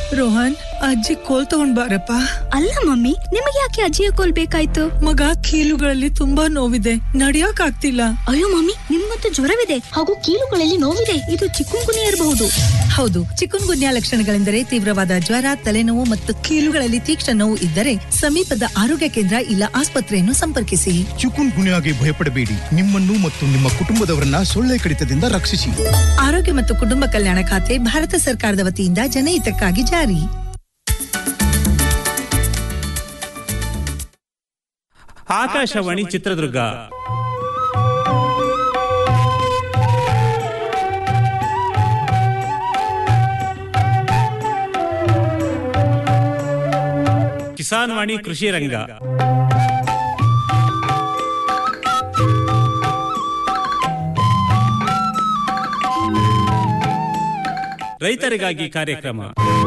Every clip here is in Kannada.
ರೋಹನ್ ಅಜ್ಜಿ ಕೋಲ್ ತಗೊಂಡ್ ಬಾರಪ್ಪ ಅಲ್ಲ ಮಮ್ಮಿ ನಿಮಗೆ ಯಾಕೆ ಅಜ್ಜಿಯ ಕೋಲ್ ಬೇಕಾಯ್ತು ಮಗ ಕೀಲುಗಳಲ್ಲಿ ತುಂಬಾ ನೋವಿದೆ ನಡಿಯಕ್ ಆಗ್ತಿಲ್ಲ ಅಯ್ಯೋ ಮಮ್ಮಿ ನಿಮ್ಮಂತೂ ಜ್ವರವಿದೆ ಹಾಗೂ ಕೀಲುಗಳಲ್ಲಿ ನೋವಿದೆ ಇದು ಚಿಕ್ಕುಂಗುನಿ ಇರಬಹುದು ಹೌದು ಚಿಕುನ್ ಗುನ್ಯಾ ಲಕ್ಷಣಗಳೆಂದರೆ ತೀವ್ರವಾದ ಜ್ವರ ತಲೆನೋವು ಮತ್ತು ಕೀಲುಗಳಲ್ಲಿ ತೀಕ್ಷ್ಣ ನೋವು ಇದ್ದರೆ ಸಮೀಪದ ಆರೋಗ್ಯ ಕೇಂದ್ರ ಇಲ್ಲ ಆಸ್ಪತ್ರೆಯನ್ನು ಸಂಪರ್ಕಿಸಿ ಚಿಕುನ್ ಗುನ್ಯಾಗೆ ಭಯಪಡಬೇಡಿ ನಿಮ್ಮನ್ನು ಮತ್ತು ನಿಮ್ಮ ಕುಟುಂಬದವರನ್ನ ಸೊಳ್ಳೆ ಕಡಿತದಿಂದ ರಕ್ಷಿಸಿ ಆರೋಗ್ಯ ಮತ್ತು ಕುಟುಂಬ ಕಲ್ಯಾಣ ಖಾತೆ ಭಾರತ ಸರ್ಕಾರದ ವತಿಯಿಂದ ಜನಹಿತಕ್ಕಾಗಿ ಜಾರಿ ಆಕಾಶವಾಣಿ ಚಿತ್ರದುರ್ಗ ಕಿಸಾನ್ ವಾಣಿ ಕೃಷಿ ರಂಗ ರೈತರಿಗಾಗಿ ಕಾರ್ಯಕ್ರಮ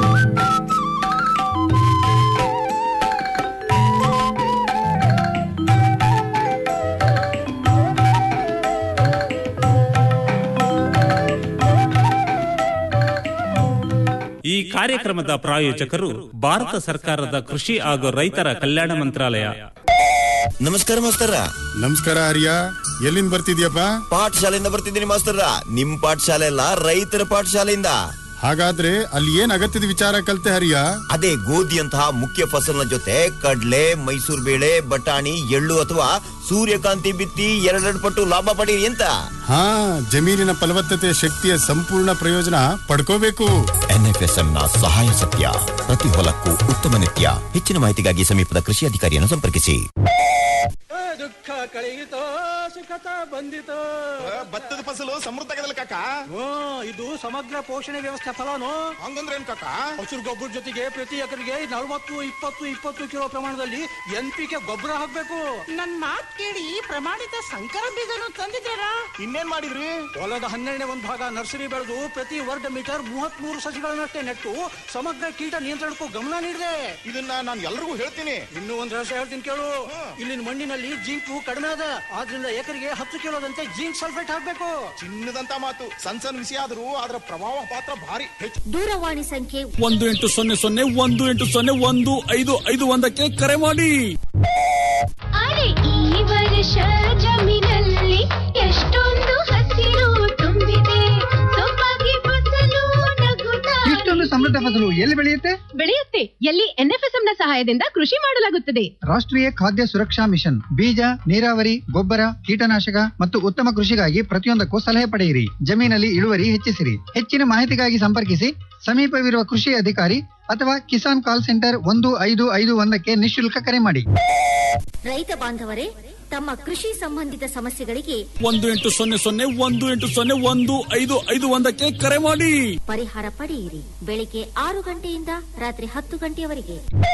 ಈ ಕಾರ್ಯಕ್ರಮದ ಪ್ರಾಯೋಜಕರು ಭಾರತ ಸರ್ಕಾರದ ಕೃಷಿ ಹಾಗೂ ರೈತರ ಕಲ್ಯಾಣ ಮಂತ್ರಾಲಯ ನಮಸ್ಕಾರ ಮಾಸ್ತರ ನಮಸ್ಕಾರ ಹರಿಯ ಎಲ್ಲಿಂದ ಬರ್ತಿದ್ಯಪ್ಪ ಪಾಠಶಾಲೆಯಿಂದ ಬರ್ತಿದ್ದೀನಿ ಮಾಸ್ತರ ನಿಮ್ ಪಾಠಶಾಲೆ ಅಲ್ಲ ರೈತರ ಪಾಠಶಾಲೆಯಿಂದ ಹಾಗಾದ್ರೆ ಅಲ್ಲಿ ಏನ್ ಅಗತ್ಯದ ವಿಚಾರ ಕಲ್ತೆ ಹರಿಯ ಅದೇ ಗೋಧಿಯಂತಹ ಮುಖ್ಯ ಫಸಲಿನ ಜೊತೆ ಕಡ್ಲೆ ಮೈಸೂರು ಬೇಳೆ ಬಟಾಣಿ ಎಳ್ಳು ಅಥವಾ ಸೂರ್ಯಕಾಂತಿ ಬಿತ್ತಿ ಎರಡೆರಡು ಪಟ್ಟು ಲಾಭ ಪಡೀರಿ ಅಂತ ಹಾ ಜಮೀನಿನ ಫಲವತ್ತತೆ ಶಕ್ತಿಯ ಸಂಪೂರ್ಣ ಪ್ರಯೋಜನ ಪಡ್ಕೋಬೇಕು ಎನ್ಎಫ್ಎಸ್ಎಂ ನ ಸಹಾಯ ಸತ್ಯ ಪ್ರತಿ ಹೊಲಕ್ಕೂ ಉತ್ತಮ ನಿತ್ಯ ಹೆಚ್ಚಿನ ಮಾಹಿತಿಗಾಗಿ ಸಮೀಪದ ಕೃಷಿ ಅಧಿಕಾರಿಯನ್ನು ಸಂಪರ್ಕಿಸಿ ದುಃಖ ಕಳೆಯಿತೋ ಸುಖತ ಬಂದಿತೋ ಭತ್ತದ ಫಸಲು ಸಮೃದ್ಧಗದಲ್ಲ ಕಾಕ ಇದು ಸಮಗ್ರ ಪೋಷಣೆ ವ್ಯವಸ್ಥೆ ಫಲನು ಹಂಗಂದ್ರೆ ಏನ್ ಕಾಕ ಹಸಿರು ಗೊಬ್ಬರ ಜೊತೆಗೆ ಪ್ರತಿ ಎಕರೆಗೆ ನಲವತ್ತು ಇಪ್ಪತ್ತು ಇಪ್ಪತ್ತು ಕಿಲೋ ಪ್ರಮಾಣದಲ್ಲಿ ಎನ್ ಪಿ ಕೆ ಗೊಬ್ಬರ ಹಾಕ್ಬೇಕು ನನ್ ಮಾತ್ ಕೇಳಿ ಪ್ರಮಾಣಿತ ಸಂಕರ ಬೀಜನು ತಂದಿದ್ದೀರಾ ಇನ್ನೇನ್ ಮಾಡಿದ್ರಿ ಹೊಲದ ಹನ್ನೆರಡನೇ ಒಂದು ಭಾಗ ನರ್ಸರಿ ಬೆಳೆದು ಪ್ರತಿ ವರ್ಗ ಮೀಟರ್ ಮೂವತ್ತ್ ಮೂರು ಸಸಿಗಳನ್ನಷ್ಟೇ ನೆಟ್ಟು ಸಮಗ್ರ ಕೀಟ ನಿಯಂತ್ರಣಕ್ಕೂ ಗಮನ ನೀಡಿದೆ ಇದನ್ನ ನಾನು ಎಲ್ರಿಗೂ ಹೇಳ್ತೀನಿ ಇನ್ನೂ ಒಂದ್ ರಹಸ್ಯ ಹೇಳ್ತೀನಿ ಕೇಳು ಇಲ್ಲಿನ ಮಣ್ಣಿನಲ್ಲಿ ಜಿಂಕು ಕಡಿಮೆ ಅದ ಆದ್ರಿಂದ ಎಕರೆಗೆ ಹತ್ತು ಕಿಲೋದಂತೆ ಜಿಂಕ್ ಸಲ್ಫೇಟ್ ಹಾಕ್ಬೇಕು ಚಿನ್ನದಂತ ಮಾತು ಸಣ್ಣ ಸಣ್ಣ ವಿಷಯ ಆದ್ರೂ ಅದರ ಪ್ರಭಾವ ಪಾತ್ರ ಭಾರಿ ಹೆಚ್ಚು ದೂರವಾಣಿ ಸಂಖ್ಯೆ ಒಂದು ಎಂಟು ಸೊನ್ನೆ ಸೊನ್ನೆ ಒಂದು ಎಂಟು ಸೊನ್ನೆ ಒಂದು ಐದು ಐದು ಒಂದಕ್ಕೆ ಕರೆ ಮಾಡಿ ಅರೆ ಈ ವರ್ಷ ಜಮೀನಲ್ಲಿ ಎಷ್ಟೊಂದು ಹಸಿರು ತುಂಬಿದೆ ಸೊಬಗೆ ಫಸಲು ನಗುತ್ತಾ ಇಷ್ಟೊಂದು ಸಮೃದ್ಧ ಫಸಲು ಎಲ್ಲಿ ಬೆಳೆಯುತ್ತೆ ಬೆಳೆಯುತ್ತೆ ಎಲ್ಲಿ ಎನ್ಎಫ್ಎಸ್ಎಂ ನ ಸಹಾಯದಿಂದ ಕೃಷಿ ಮಾಡಲಾಗುತ್ತದೆ ರಾಷ್ಟ್ರೀಯ ಖಾದ್ಯ ಸುರಕ್ಷಾ ಮಿಷನ್ ಬೀಜ ನೀರಾವರಿ ಗೊಬ್ಬರ ಕೀಟನಾಶಕ ಮತ್ತು ಉತ್ತಮ ಕೃಷಿಗಾಗಿ ಪ್ರತಿಯೊಂದಕ್ಕೂ ಸಲಹೆ ಪಡೆಯಿರಿ ಜಮೀನಲ್ಲಿ ಇಳುವರಿ ಹೆಚ್ಚಿಸಿರಿ ಹೆಚ್ಚಿನ ಮಾಹಿತಿಗಾಗಿ ಸಂಪರ್ಕಿಸಿ ಸಮೀಪವಿರುವ ಕೃಷಿ ಅಧಿಕಾರಿ ಅಥವಾ ಕಿಸಾನ್ ಕಾಲ್ ಸೆಂಟರ್ ಒಂದು ಐದು ಐದು ಒಂದಕ್ಕೆ ನಿಶುಲ್ಕ ಕರೆ ಮಾಡಿ ರೈತ ಬಾಂಧವರೇ ತಮ್ಮ ಕೃಷಿ ಸಂಬಂಧಿತ ಸಮಸ್ಯೆಗಳಿಗೆ ಒಂದು ಎಂಟು ಸೊನ್ನೆ ಸೊನ್ನೆ ಒಂದು ಎಂಟು ಸೊನ್ನೆ ಒಂದು ಐದು ಐದು ಒಂದಕ್ಕೆ ಕರೆ ಮಾಡಿ ಪರಿಹಾರ ಪಡೆಯಿರಿ ಬೆಳಿಗ್ಗೆ ಆರು ಗಂಟೆಯಿಂದ ರಾತ್ರಿ ಹತ್ತು ಗಂಟೆಯವರೆಗೆ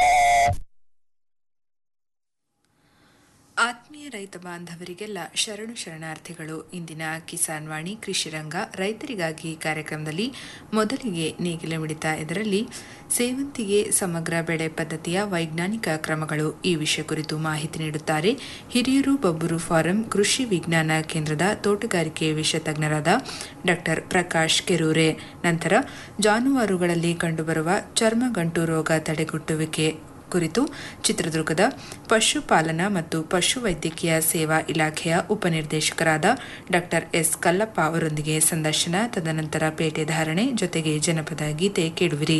ಆತ್ಮೀಯ ರೈತ ಬಾಂಧವರಿಗೆಲ್ಲ ಶರಣು ಶರಣಾರ್ಥಿಗಳು ಇಂದಿನ ಕಿಸಾನ್ ವಾಣಿ ಕೃಷಿ ರಂಗ ರೈತರಿಗಾಗಿ ಕಾರ್ಯಕ್ರಮದಲ್ಲಿ ಮೊದಲಿಗೆ ನೇಗಿಲ ಮಿಡಿತ ಇದರಲ್ಲಿ ಸೇವಂತಿಗೆ ಸಮಗ್ರ ಬೆಳೆ ಪದ್ಧತಿಯ ವೈಜ್ಞಾನಿಕ ಕ್ರಮಗಳು ಈ ವಿಷಯ ಕುರಿತು ಮಾಹಿತಿ ನೀಡುತ್ತಾರೆ ಹಿರಿಯೂರು ಬಬ್ಬೂರು ಫಾರಂ ಕೃಷಿ ವಿಜ್ಞಾನ ಕೇಂದ್ರದ ತೋಟಗಾರಿಕೆ ವಿಷಯ ತಜ್ಞರಾದ ಡಾಕ್ಟರ್ ಪ್ರಕಾಶ್ ಕೆರೂರೆ ನಂತರ ಜಾನುವಾರುಗಳಲ್ಲಿ ಕಂಡುಬರುವ ಚರ್ಮಗಂಟು ರೋಗ ತಡೆಗಟ್ಟುವಿಕೆ ಕುರಿತು ಚಿತ್ರದುರ್ಗದ ಪಶುಪಾಲನಾ ಮತ್ತು ಪಶುವೈದ್ಯಕೀಯ ಸೇವಾ ಇಲಾಖೆಯ ಉಪನಿರ್ದೇಶಕರಾದ ಡಾಕ್ಟರ್ ಎಸ್ ಕಲ್ಲಪ್ಪ ಅವರೊಂದಿಗೆ ಸಂದರ್ಶನ ತದನಂತರ ಪೇಟೆ ಧಾರಣೆ ಜೊತೆಗೆ ಜನಪದ ಗೀತೆ ಕೇಳುವಿರಿ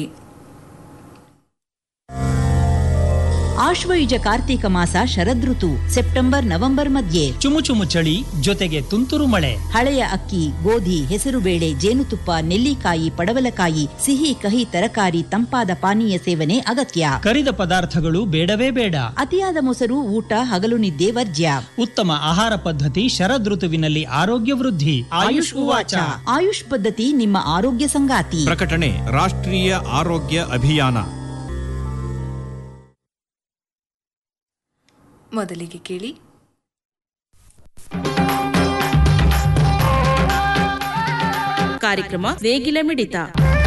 ಆಶ್ವಯುಜ ಕಾರ್ತೀಕ ಮಾಸ ಶರದೃತು ಸೆಪ್ಟೆಂಬರ್ ನವೆಂಬರ್ ಮಧ್ಯೆ ಚುಮು ಚುಮು ಚಳಿ ಜೊತೆಗೆ ತುಂತುರು ಮಳೆ ಹಳೆಯ ಅಕ್ಕಿ ಗೋಧಿ ಹೆಸರುಬೇಳೆ ಜೇನುತುಪ್ಪ ನೆಲ್ಲಿಕಾಯಿ ಪಡವಲಕಾಯಿ ಸಿಹಿ ಕಹಿ ತರಕಾರಿ ತಂಪಾದ ಪಾನೀಯ ಸೇವನೆ ಅಗತ್ಯ ಕರಿದ ಪದಾರ್ಥಗಳು ಬೇಡವೇ ಬೇಡ ಅತಿಯಾದ ಮೊಸರು ಊಟ ಹಗಲು ನಿದ್ದೆ ವರ್ಜ್ಯ ಉತ್ತಮ ಆಹಾರ ಪದ್ಧತಿ ಶರದೃತುವಿನಲ್ಲಿ ಆರೋಗ್ಯ ವೃದ್ಧಿ ಆಯುಷ್ ಉವಾಚ ಆಯುಷ್ ಪದ್ಧತಿ ನಿಮ್ಮ ಆರೋಗ್ಯ ಸಂಗಾತಿ ಪ್ರಕಟಣೆ ರಾಷ್ಟ್ರೀಯ ಆರೋಗ್ಯ ಅಭಿಯಾನ ಮೊದಲಿಗೆ ಕೇಳಿ ಕಾರ್ಯಕ್ರಮ ನೇಗಿಲ ಮಿಡಿತ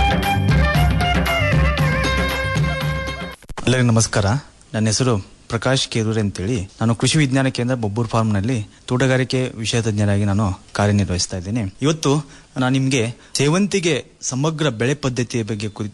ಎಲ್ಲರಿಗೂ ನಮಸ್ಕಾರ ನನ್ನ ಹೆಸರು ಪ್ರಕಾಶ್ ಕೇರೂರ್ ಅಂತೇಳಿ ನಾನು ಕೃಷಿ ವಿಜ್ಞಾನ ಕೇಂದ್ರ ಬೊಬ್ಬೂರ್ ಫಾರ್ಮ್ನಲ್ಲಿ ತೋಟಗಾರಿಕೆ ವಿಷಯ ತಜ್ಞರಾಗಿ ನಾನು ಕಾರ್ಯನಿರ್ವಹಿಸ್ತಾ ಇದ್ದೇನೆ ಇವತ್ತು ನಾನು ನಿಮಗೆ ಸೇವಂತಿಗೆ ಸಮಗ್ರ ಬೆಳೆ ಪದ್ಧತಿಯ ಬಗ್ಗೆ ಕುರಿತು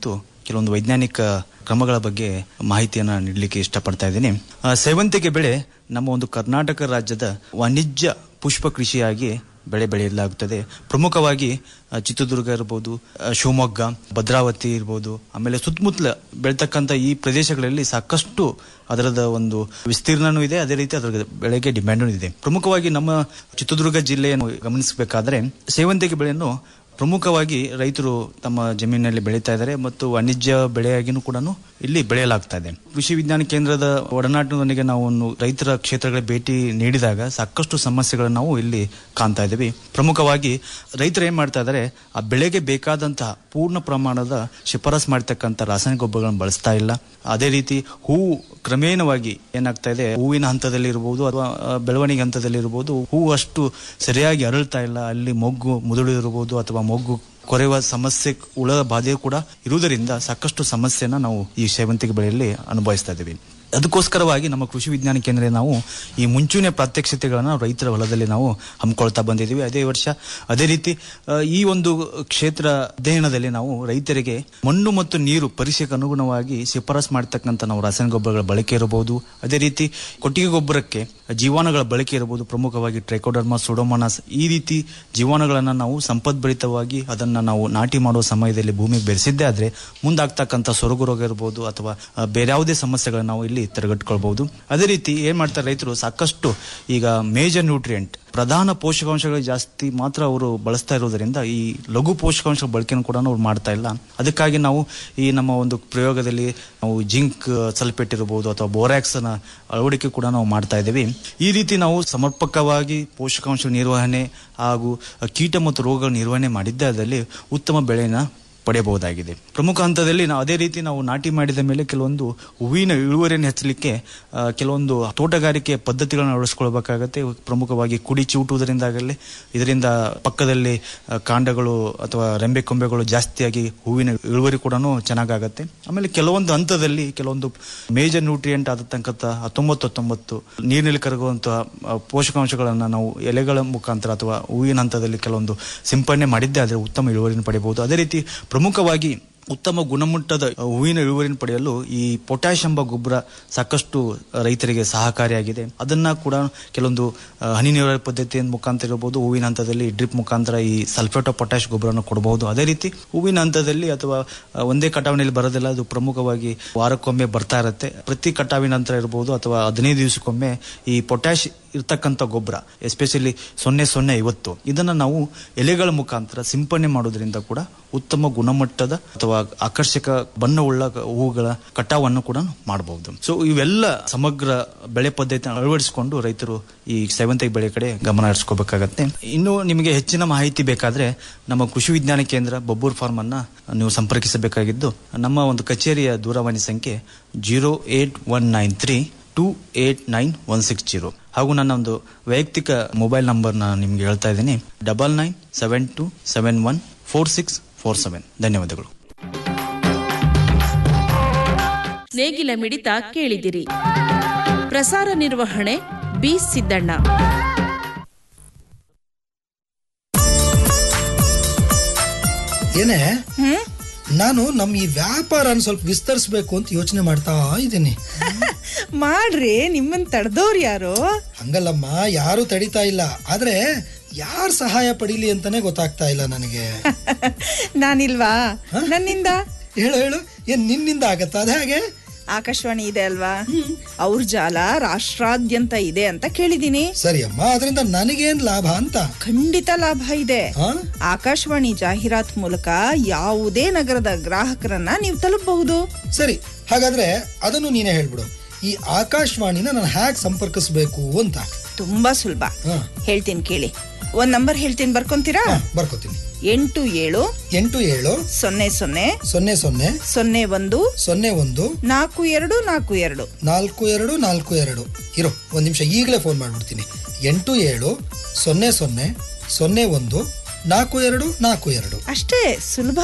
ಕೆಲವೊಂದು ವೈಜ್ಞಾನಿಕ ಕ್ರಮಗಳ ಬಗ್ಗೆ ಮಾಹಿತಿಯನ್ನ ನೀಡಲಿಕ್ಕೆ ಇಷ್ಟಪಡ್ತಾ ಇದ್ದೀನಿ ಆ, ಸೇವಂತಿಗೆ ಬೆಳೆ ನಮ್ಮ ಒಂದು ಕರ್ನಾಟಕ ರಾಜ್ಯದ ವಾಣಿಜ್ಯ ಪುಷ್ಪ ಕೃಷಿಯಾಗಿ ಬೆಳೆ ಬೆಳೆಯಲಾಗುತ್ತದೆ ಪ್ರಮುಖವಾಗಿ ಆ, ಚಿತ್ರದುರ್ಗ ಇರ್ಬೋದು ಆ, ಶಿವಮೊಗ್ಗ ಭದ್ರಾವತಿ ಇರ್ಬೋದು ಆಮೇಲೆ ಸುತ್ತಮುತ್ತಲ ಬೆಳ್ತಕ್ಕಂಥ ಈ ಪ್ರದೇಶಗಳಲ್ಲಿ ಸಾಕಷ್ಟು ಅದರದ ಒಂದು ವಿಸ್ತೀರ್ಣನೂ ಇದೆ ಅದೇ ರೀತಿ ಅದರ ಬೆಳೆಗೆ ಡಿಮ್ಯಾಂಡು ಇದೆ ಪ್ರಮುಖವಾಗಿ ನಮ್ಮ ಚಿತ್ರದುರ್ಗ ಜಿಲ್ಲೆಯನ್ನು ಗಮನಿಸಬೇಕಾದ್ರೆ ಸೇವಂತಿಗೆ ಬೆಳೆಯನ್ನು ಪ್ರಮುಖವಾಗಿ ರೈತರು ತಮ್ಮ ಜಮೀನಿನಲ್ಲಿ ಬೆಳೀತಾ ಇದ್ದಾರೆ ಮತ್ತು ವಾಣಿಜ್ಯ ಬೆಳೆಯಾಗಿನೂ ಕೂಡ ಇಲ್ಲಿ ಬೆಳೆಯಲಾಗ್ತಾ ಇದೆ ಕೃಷಿ ವಿಜ್ಞಾನ ಕೇಂದ್ರದ ಒಡನಾಟದೊಂದಿಗೆ ನಾವು ಒಂದು ರೈತರ ಕ್ಷೇತ್ರಗಳಿಗೆ ಭೇಟಿ ನೀಡಿದಾಗ ಸಾಕಷ್ಟು ಸಮಸ್ಯೆಗಳನ್ನು ನಾವು ಇಲ್ಲಿ ಕಾಣ್ತಾ ಇದ್ದೀವಿ ಪ್ರಮುಖವಾಗಿ ರೈತರು ಏನ್ ಮಾಡ್ತಾ ಇದ್ದಾರೆ ಆ ಬೆಳೆಗೆ ಬೇಕಾದಂತಹ ಪೂರ್ಣ ಪ್ರಮಾಣದ ಶಿಫಾರಸ್ ಮಾಡತಕ್ಕಂಥ ರಾಸಾಯನಿಕ ಗೊಬ್ಬರಗಳನ್ನು ಬಳಸ್ತಾ ಇಲ್ಲ ಅದೇ ರೀತಿ ಹೂವು ಕ್ರಮೇಣವಾಗಿ ಏನಾಗ್ತಾ ಇದೆ ಹೂವಿನ ಹಂತದಲ್ಲಿ ಇರಬಹುದು ಅಥವಾ ಆ, ಬೆಳವಣಿಗೆ ಹಂತದಲ್ಲಿ ಇರಬಹುದು ಹೂವು ಅಷ್ಟು ಸರಿಯಾಗಿ ಅರಳ್ತಾ ಇಲ್ಲ ಅಲ್ಲಿ ಮೊಗ್ಗು ಮುದುಳು ಇರಬಹುದು ಅಥವಾ ಮೊಗ್ಗು ಕೊರೆಯುವ ಸಮಸ್ಯೆ ಹುಳ ಬಾಧೆ ಕೂಡ ಇರುವುದರಿಂದ ಸಾಕಷ್ಟು ಸಮಸ್ಯೆನ ನಾವು ಈ ಸೇವಂತಿಗೆ ಬೆಳೆಯಲ್ಲಿ ಅನುಭವಿಸ್ತಾ ಇದ್ದೀವಿ ಅದಕ್ಕೋಸ್ಕರವಾಗಿ ನಮ್ಮ ಕೃಷಿ ವಿಜ್ಞಾನ ಕೇಂದ್ರ ನಾವು ಈ ಮುಂಚೂಣಿ ಪ್ರಾತ್ಯಕ್ಷಿತೆಗಳನ್ನು ರೈತರ ಹೊಲದಲ್ಲಿ ನಾವು ಹಮ್ಮಿಕೊಳ್ತಾ ಬಂದಿದ್ದೀವಿ ಅದೇ ವರ್ಷ ಅದೇ ರೀತಿ ಆ, ಈ ಒಂದು ಕ್ಷೇತ್ರ ಅಧ್ಯಯನದಲ್ಲಿ ನಾವು ರೈತರಿಗೆ ಮಣ್ಣು ಮತ್ತು ನೀರು ಪರೀಕ್ಷೆಗೆ ಅನುಗುಣವಾಗಿ ಶಿಫಾರಸ್ ಮಾಡತಕ್ಕಂಥ ನಾವು ರಾಸಾಯನಿಕ ಗೊಬ್ಬರಗಳ ಬಳಕೆ ಇರಬಹುದು ಅದೇ ರೀತಿ ಕೊಟ್ಟಿಗೆ ಗೊಬ್ಬರಕ್ಕೆ ಜೀವಾಣುಗಳ ಬಳಕೆ ಇರಬಹುದು ಪ್ರಮುಖವಾಗಿ ಟ್ರೈಕೋಡರ್ಮಾ ಸುಡೋಮೋನಾಸ್ ಈ ರೀತಿ ಜೀವಾಣುಗಳನ್ನು ನಾವು ಸಂಪದ್ಭರಿತವಾಗಿ ಅದನ್ನ ನಾವು ನಾಟಿ ಮಾಡುವ ಸಮಯದಲ್ಲಿ ಭೂಮಿಗೆ ಬೆರೆಸಿದ್ದೇ ಆದ್ರೆ ಮುಂದಾಗ್ತಕ್ಕಂಥ ಸೊರಗು ರೋಗ ಇರಬಹುದು ಅಥವಾ ಆ, ಬೇರೆ ಯಾವುದೇ ಸಮಸ್ಯೆಗಳನ್ನ ನಾವು ಇಲ್ಲಿ ತಡೆಗಟ್ಟುಕೊಳ್ಬಹುದು ಅದೇ ರೀತಿ ಏನ್ ಮಾಡ್ತಾರೆ ರೈತರು ಸಾಕಷ್ಟು ಈಗ ಮೇಜರ್ ನ್ಯೂಟ್ರಿಯೆಂಟ್ ಪ್ರಧಾನ ಪೋಷಕಾಂಶಗಳು ಜಾಸ್ತಿ ಮಾತ್ರ ಅವರು ಬಳಸ್ತಾ ಇರೋದರಿಂದ ಈ ಲಘು ಪೋಷಕಾಂಶ ಬಳಕೆಯನ್ನು ಕೂಡ ಅವ್ರು ಮಾಡ್ತಾ ಇಲ್ಲ ಅದಕ್ಕಾಗಿ ನಾವು ಈ ನಮ್ಮ ಒಂದು ಪ್ರಯೋಗದಲ್ಲಿ ನಾವು ಜಿಂಕ್ ಸಲ್ಫೇಟ್ ಇರಬಹುದು ಅಥವಾ ಬೋರಾಕ್ಸ್ ನ ಅಳವಡಿಕೆ ಕೂಡ ನಾವು ಮಾಡ್ತಾ ಇದ್ದೀವಿ ಈ ರೀತಿ ನಾವು ಸಮರ್ಪಕವಾಗಿ ಪೋಷಕಾಂಶ ನಿರ್ವಹಣೆ ಹಾಗೂ ಕೀಟ ಮತ್ತು ರೋಗಗಳ ನಿರ್ವಹಣೆ ಮಾಡಿದ್ದೇ ಅದರಲ್ಲಿ ಉತ್ತಮ ಬೆಳೆನ ಪಡೆಯಬಹುದಾಗಿದೆ ಪ್ರಮುಖ ಹಂತದಲ್ಲಿ ನಾವು ಅದೇ ರೀತಿ ನಾವು ನಾಟಿ ಮಾಡಿದ ಮೇಲೆ ಕೆಲವೊಂದು ಹೂವಿನ ಇಳುವರಿಯನ್ನು ಹೆಚ್ಚಲಿಕ್ಕೆ ಆ, ಕೆಲವೊಂದು ತೋಟಗಾರಿಕೆ ಪದ್ಧತಿಗಳನ್ನು ಅಳವಡಿಸ್ಕೊಳ್ಬೇಕಾಗತ್ತೆ ಪ್ರಮುಖವಾಗಿ ಕುಡಿ ಚಿವುಟುವುದರಿಂದಾಗಲಿ ಇದರಿಂದ ಪಕ್ಕದಲ್ಲಿ ಆ, ಕಾಂಡಗಳು ಅಥವಾ ರೆಂಬೆ ಕೊಂಬೆಗಳು ಜಾಸ್ತಿಯಾಗಿ ಹೂವಿನ ಇಳುವರಿ ಕೂಡ ಚೆನ್ನಾಗಾಗತ್ತೆ ಆಮೇಲೆ ಕೆಲವೊಂದು ಹಂತದಲ್ಲಿ ಕೆಲವೊಂದು ಮೇಜರ್ ನ್ಯೂಟ್ರಿಯೆಂಟ್ ಆದತಕ್ಕಂಥ ಹತ್ತೊಂಬತ್ತು ಹತ್ತೊಂಬತ್ತು ನೀರಿನಲ್ಲಿ ಕರಗುವಂತಹ ಆ, ಪೋಷಕಾಂಶಗಳನ್ನು ನಾವು ಎಲೆಗಳ ಮುಖಾಂತರ ಅಥವಾ ಹೂವಿನ ಹಂತದಲ್ಲಿ ಕೆಲವೊಂದು ಸಿಂಪಡಣೆ ಮಾಡಿದ್ದೇ ಆದರೆ ಉತ್ತಮ ಇಳುವರಿಯನ್ನು ಪಡೆಯಬಹುದು ಅದೇ ರೀತಿ ಪ್ರಮುಖವಾಗಿ ಉತ್ತಮ ಗುಣಮಟ್ಟದ ಹೂವಿನ ಇಳುವರಿಯನ್ನು ಪಡೆಯಲು ಈ ಪೊಟ್ಯಾಶ್ ಎಂಬ ಗೊಬ್ಬರ ಸಾಕಷ್ಟು ರೈತರಿಗೆ ಸಹಕಾರಿಯಾಗಿದೆ ಅದನ್ನ ಕೂಡ ಕೆಲವೊಂದು ಆ, ಹನಿ ನೀರಾವರಿ ಪದ್ಧತಿಯ ಮುಖಾಂತರ ಇರಬಹುದು ಹೂವಿನ ಹಂತದಲ್ಲಿ ಡ್ರಿಪ್ ಮುಖಾಂತರ ಈ ಸಲ್ಫೇಟ್ ಆಫ್ ಪೊಟ್ಯಾಶ್ ಗೊಬ್ಬರವನ್ನು ಕೊಡಬಹುದು ಅದೇ ರೀತಿ ಹೂವಿನ ಹಂತದಲ್ಲಿ ಅಥವಾ ಆ, ಒಂದೇ ಕಟಾವಿನಲ್ಲಿ ಬರೋದಿಲ್ಲ ಅದು ಪ್ರಮುಖವಾಗಿ ವಾರಕ್ಕೊಮ್ಮೆ ಬರ್ತಾ ಇರುತ್ತೆ ಪ್ರತಿ ಕಟಾವಿನ ನಂತರ ಇರಬಹುದು ಅಥವಾ ಹದಿನೈದು ದಿವಸಕ್ಕೊಮ್ಮೆ ಈ ಪೊಟ್ಯಾಶ್ ಇರ್ತಕ್ಕಂಥ ಗೊಬ್ಬರ ಎಸ್ಪೆಷಲಿ ಸೊನ್ನೆ ಸೊನ್ನೆ ಐವತ್ತು ಇದನ್ನ ನಾವು ಎಲೆಗಳ ಮುಖಾಂತರ ಸಿಂಪಡಣೆ ಮಾಡೋದ್ರಿಂದ ಕೂಡ ಉತ್ತಮ ಗುಣಮಟ್ಟದ ಅಥವಾ ಆಕರ್ಷಕ ಬಣ್ಣವುಳ್ಳ ಹೂಗಳ ಕಟಾವನ್ನು ಕೂಡ ಮಾಡಬಹುದು ಸೊ ಇವೆಲ್ಲ ಸಮಗ್ರ ಬೆಳೆ ಪದ್ಧತಿ ಅಳವಡಿಸಿಕೊಂಡು ರೈತರು ಈ ಸೇವಂತಿಗೆ ಬೆಳೆ ಕಡೆ ಗಮನ ಹರಿಸ್ಕೋಬೇಕಾಗತ್ತೆ ಇನ್ನು ನಿಮಗೆ ಹೆಚ್ಚಿನ ಮಾಹಿತಿ ಬೇಕಾದ್ರೆ ನಮ್ಮ ಕೃಷಿ ವಿಜ್ಞಾನ ಕೇಂದ್ರ ಬಬ್ಬೂರ್ ಫಾರ್ಮ್ ಅನ್ನ ನೀವು ಸಂಪರ್ಕಿಸಬೇಕಾಗಿದ್ದು ನಮ್ಮ ಒಂದು ಕಚೇರಿಯ ದೂರವಾಣಿ ಸಂಖ್ಯೆ zero eight one nine three two eight nine one six zero ಹಾಗೂ ನನ್ನ ಒಂದು ವೈಯಕ್ತಿಕ ಮೊಬೈಲ್ ನಂಬರ್ನ ನಿಮ್ಗೆ ಹೇಳ್ತಾ ಇದ್ದೀನಿ double nine seven two seven one four six four seven ಧನ್ಯವಾದಗಳು ನೇಗಿಲ ಮಿಡಿತ ಕೇಳಿದಿರಿ ಪ್ರಸಾರ ನಿರ್ವಹಣೆ ಬಿ ಸಿದ್ದಣ್ಣ ಏನೇ ನಾನು ನಮ್ಮ ಈ ವ್ಯಾಪಾರನ ಸ್ವಲ್ಪ ವಿಸ್ತರಿಸ್ಬೇಕು ಅಂತ ಯೋಚನೆ ಮಾಡ್ತಾ ಇದ್ದೀನಿ ಮಾಡ್ರಿ ನಿಮ್ಮನ್ ತಡೆದವ್ರು ಯಾರು ಹಂಗಲ್ಲಮ್ಮ ಯಾರು ತಡಿತಾ ಇಲ್ಲ ಆದ್ರೆ ಯಾರ್ ಸಹಾಯ ಪಡೀಲಿ ಅಂತಾನೆ ಗೊತ್ತಾಗ್ತಾ ಇಲ್ಲ ನನಗೆ ನಾನಿಲ್ವಾ ನನ್ನಿಂದ ಹೇಳು ಹೇಳು ಏನ್ ನಿನ್ನಿಂದ ಆಗತ್ತಾ ಅದೇ ಹಾಗೆ ಆಕಾಶವಾಣಿ ಇದೆ ಅಲ್ವಾ ಅವ್ರ ಜಾಲ ರಾಷ್ಟ್ರಾದ್ಯಂತ ಇದೆ ಅಂತ ಕೇಳಿದೀನಿ ಸರಿ ಅಮ್ಮ ಅದರಿಂದ ನನಗೇನ್ ಲಾಭ ಅಂತ ಖಂಡಿತ ಲಾಭ ಇದೆ ಹಾ? ಆಕಾಶವಾಣಿ ಜಾಹೀರಾತ್ ಮೂಲಕ ಯಾವುದೇ ನಗರದ ಗ್ರಾಹಕರನ್ನ ನೀವು ತಲುಪಬಹುದು ಸರಿ ಹಾಗಾದ್ರೆ ಅದನ್ನು ನೀನೇ ಹೇಳ್ಬಿಡು ಈ ಆಕಾಶವಾಣಿನ ನಾನು ಹ್ಯಾಕ್ ಸಂಪರ್ಕಿಸ್ಬೇಕು ಅಂತ ತುಂಬಾ ಸುಲಭ ಹಾ. ಹೇಳ್ತೀನಿ ಕೇಳಿ ಒಂದ್ ನಂಬರ್ ಹೇಳ್ತೀನಿ ಬರ್ಕೊಂತೀರಾ ಬರ್ಕೋತೀನಿ ಎಂಟು ಏಳು ಎಂಟು ಏಳು ಸೊನ್ನೆ ಸೊನ್ನೆ ಸೊನ್ನೆ ಸೊನ್ನೆ ಸೊನ್ನೆ ಒಂದು ಸೊನ್ನೆ ಒಂದು ನಾಲ್ಕು ಎರಡು ನಾಲ್ಕು ಎರಡು ನಾಲ್ಕು ಎರಡು ನಾಲ್ಕು ಎರಡು ಇರೋ ಒಂದು ನಿಮಿಷ ಈಗಲೇ ಫೋನ್ ಮಾಡ್ಬಿಡ್ತೀನಿ ಎಂಟು ಏಳು ಸೊನ್ನೆ ಸೊನ್ನೆ ಸೊನ್ನೆ ಒಂದು ನಾಲ್ಕು ಎರಡು ನಾಲ್ಕು ಎರಡು ಅಷ್ಟೇ ಸುಲಭ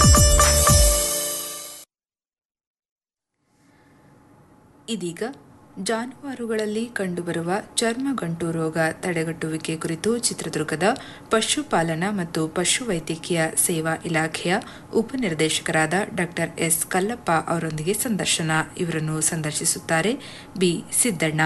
ಇದೀಗ ಜಾನುವಾರುಗಳಲ್ಲಿ ಕಂಡುಬರುವ ಚರ್ಮಗಂಟು ರೋಗ ತಡೆಗಟ್ಟುವಿಕೆ ಕುರಿತು ಚಿತ್ರದುರ್ಗದ ಪಶುಪಾಲನಾ ಮತ್ತು ಪಶುವೈದ್ಯಕೀಯ ಸೇವಾ ಇಲಾಖೆಯ ಉಪನಿರ್ದೇಶಕರಾದ ಡಾಕ್ಟರ್ ಎಸ್ ಕಲ್ಲಪ್ಪ ಅವರೊಂದಿಗೆ ಸಂದರ್ಶನ ಇವರನ್ನು ಸಂದರ್ಶಿಸುತ್ತಾರೆ ಬಿ ಸಿದ್ದಣ್ಣ